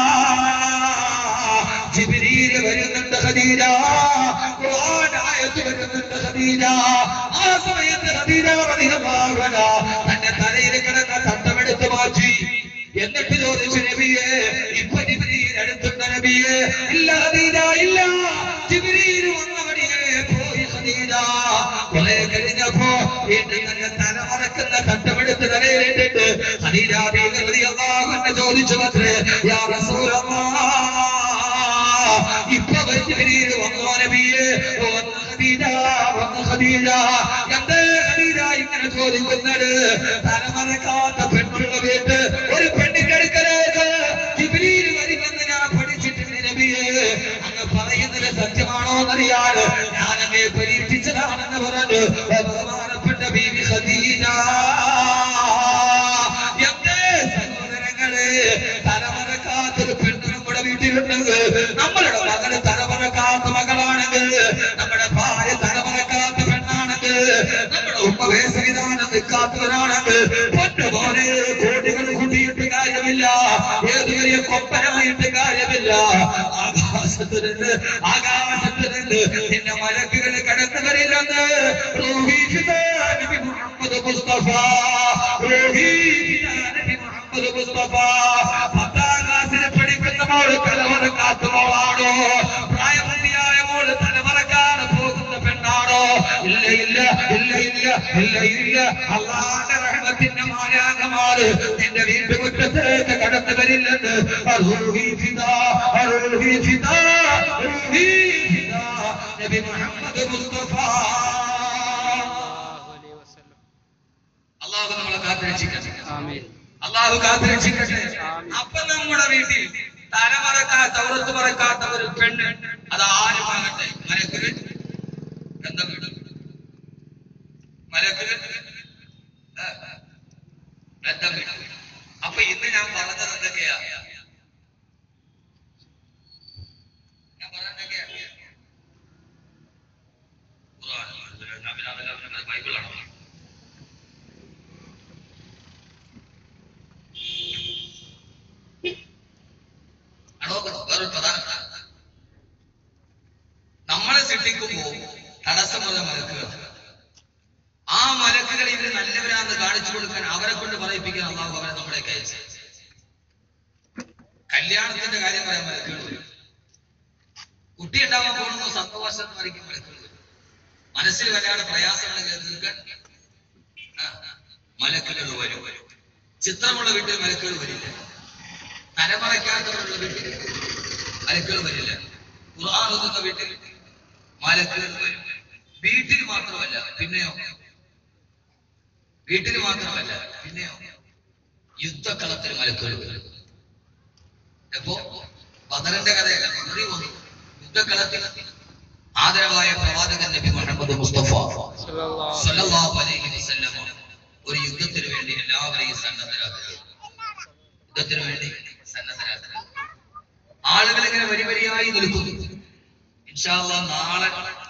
ജിബ്രീൽ വരുന്നുണ്ട് ഖദീജ ഖുർആൻ ആയത്ത് വരുന്നുണ്ട് ഖദീജ ആ സമയത്ത് ഖദീജ റളിയല്ലാഹു അൻഹാ തന്റെ തലയിൽ കിടന്ന തട്ടമെടുത്ത് മാറ്റി എന്നിട്ട് ചോദിച്ചു നബിയെ ഇപ്പൊ ജിബ്രീൽ അടുത്തുണ്ട് നബിയെ ഇല്ല ഖദീജ ഇല്ല ജിബ്രീൽ വന്നവടിയെ പോയി ഖദീജ കുറെ കഴിഞ്ഞപ്പോ വീണ്ടും തന്നെ തല മറക്കുന്ന തട്ടമെടുത്ത് തലയിലിട്ടിട്ട് ഖദീജ ബീവി റളിയല്ലാഹു അൻഹ ചോദിച്ചു അത്രേ യാ റസൂലല്ലാഹ് ഇപ്പൊ ജിബ്രീൽ വന്നോ നബിയെ വന്നു ഖദീജ വന്നു ഖദീജ എന്തേ ഖദീജ ഇങ്ങനെ ചോദിക്കുന്നത് തലമറക്കാത്ത പെണ്ണുള്ള വീട്ട് ഒരു പെണ്ണിക്കടുക്കലേക്ക് ജിബ്രീൽ വരുമെന്ന് ഞാൻ പഠിച്ചിട്ടുണ്ട് നബിയെ അങ്ങ് പറയുന്നത് സത്യമാണോ എന്നറിയാൻ ഞാൻ അങ്ങേ പരീക്ഷിച്ചതാണെന്ന് പറഞ്ഞു ബഹുമാനപ്പെട്ട ബീവി ഖദീജ എന്തേ സഹോദരങ്ങളെ തലമറക്കാത്തൊരു പെണ്ണു നമ്മുടെ വീട്ടിലുണ്ടെങ്കിൽ നമ്മളുടെ മകള് തലമറക്കാത്ത മകളാണെങ്കിൽ നമ്മുടെ ഭാര്യ തലമറക്കാത്ത പെണ്ണാണെങ്കിൽ നമ്മുടെ ഉമ്മ വേസവിധാനം നിൽക്കാത്തവരാണെങ്കിൽ പൊന്നുപോലെ കോടികൾ കൂട്ടിയിട്ട് കാര്യമില്ല ഏത് വലിയ കൊപ്പനായിട്ട് കാര്യമില്ല ആകാശത്ത് നിന്ന് ആകാശത്ത് നിന്ന് നിന്നെ മലക്കുകൾ കടന്നു വരില്ലെന്ന് റൂഹീഷിതാ നബി മുഹമ്മദ് മുസ്തഫ റൂഹീഷിതാ നബി മുഹമ്മദ് മുസ്തഫ പത്താം ക്ലാസ്സിൽ പഠിക്കുന്ന മോള് തലമറക്കാത്ത മോളാണോ പ്രായപൂർത്തിയായ മോള് തലമറക്കാതെ പോകുന്ന പെണ്ണാണോ ഇല്ല ഇല്ല ഇല്ല ഇല്ല ഇല്ല ഇല്ല അള്ളാന്റെ റഹ്മത്തിന്റെ മായാകമാണ് നിന്റെ വീട്ടുമുറ്റത്തേക്ക് കടന്നു വരില്ലെന്ന് അറൂഹി ഫിദാ, അറൂഹി ഫിദാ, അറൂഹി ഫിദാ, നബി മുഹമ്മദ് മുസ്തഫ
സല്ലല്ലാഹു അലൈഹി വസല്ലം.
അള്ളാഹു നമ്മളെ കാത്തിരക്ഷിക്കട്ടെ
ആമീൻ
അള്ളാഹു കാത്തിരക്ഷിക്കട്ടെ
ആമീൻ.
അപ്പൊ നമ്മുടെ വീട്ടിൽ തലമറക്കാത്ത ഔറത്ത് മറക്കാത്ത ഒരു പെണ്ണ് അത് ആരുമാകട്ടെ മലക്കുകൾ ബന്ധം വിടും മലക്കുകൾ ആ, ബന്ധം വിടും അപ്പൊ ഇന്ന് ഞാൻ പറഞ്ഞത് എന്തൊക്കെയാ ഞാൻ പറഞ്ഞത് എന്തൊക്കെയാ ഖുർആൻ, നബി- നബി- നബി- ബൈബിളാണോ അടോക്കണം വേറൊരു പ്രധാനപ്പെട്ട നമ്മളെ സൃഷ്ടിക്കുമ്പോ തടസ്സം പോലെ മലക്കുകൾ ആ മലക്കുകൾ ഇവര് നല്ലവരാന്ന് കാണിച്ചു കൊടുക്കാൻ അവരെ കൊണ്ട് പറയിപ്പിക്കാൻ അള്ളാഹു അവരെ നമ്മളെ അയച്ചു കല്യാണത്തിന്റെ കാര്യം പറയാൻ മലക്കുകൾ വരും. കുട്ടി ഉണ്ടാവാൻ പോകുന്നു സന്തോഷം എന്ന് പറയും മലക്കുകൾ വരും. മനസ്സിൽ വല്ലാതെ പ്രയാസങ്ങൾ തീർക്കാൻ ആ, മലക്കുകൾ വരും ചിത്രമുള്ള വീട്ടിൽ മലക്കുകൾ വരില്ല തലമറയ്ക്കാത്തവരുള്ള വീട്ടിൽ മലക്കുകൾ വരില്ല ഖുർആൻ ഓതുന്ന വീട്ടിൽ മലക്കുകൾ വരും വീട്ടിൽ മാത്രമല്ല പിന്നെയോ വീട്ടിൽ മാത്രമല്ല പിന്നെയോ യുദ്ധക്കളത്തിൽ മലക്കുകൾ വരും എപ്പോ ബദറിന്റെ കഥയല്ല ബദറി വന്നു യുദ്ധക്കളത്തിൽ ആദരവായ പ്രവാചകൻ നബി മുഹമ്മദ് മുസ്തഫ
സല്ലല്ലാഹു
സല്ലല്ലാഹു അലൈഹി വസല്ലം ഒരു യുദ്ധത്തിന് വേണ്ടി എല്ലാവരെയും സന്നദ്ധരാക്കുക യുദ്ധത്തിന് വേണ്ടി സന്നദ്ധരാക്കുക ആളുകൾ ഇങ്ങനെ വരി വരിയായി നിൽക്കുന്നു ഇൻഷാ അല്ലാഹ് നാളെ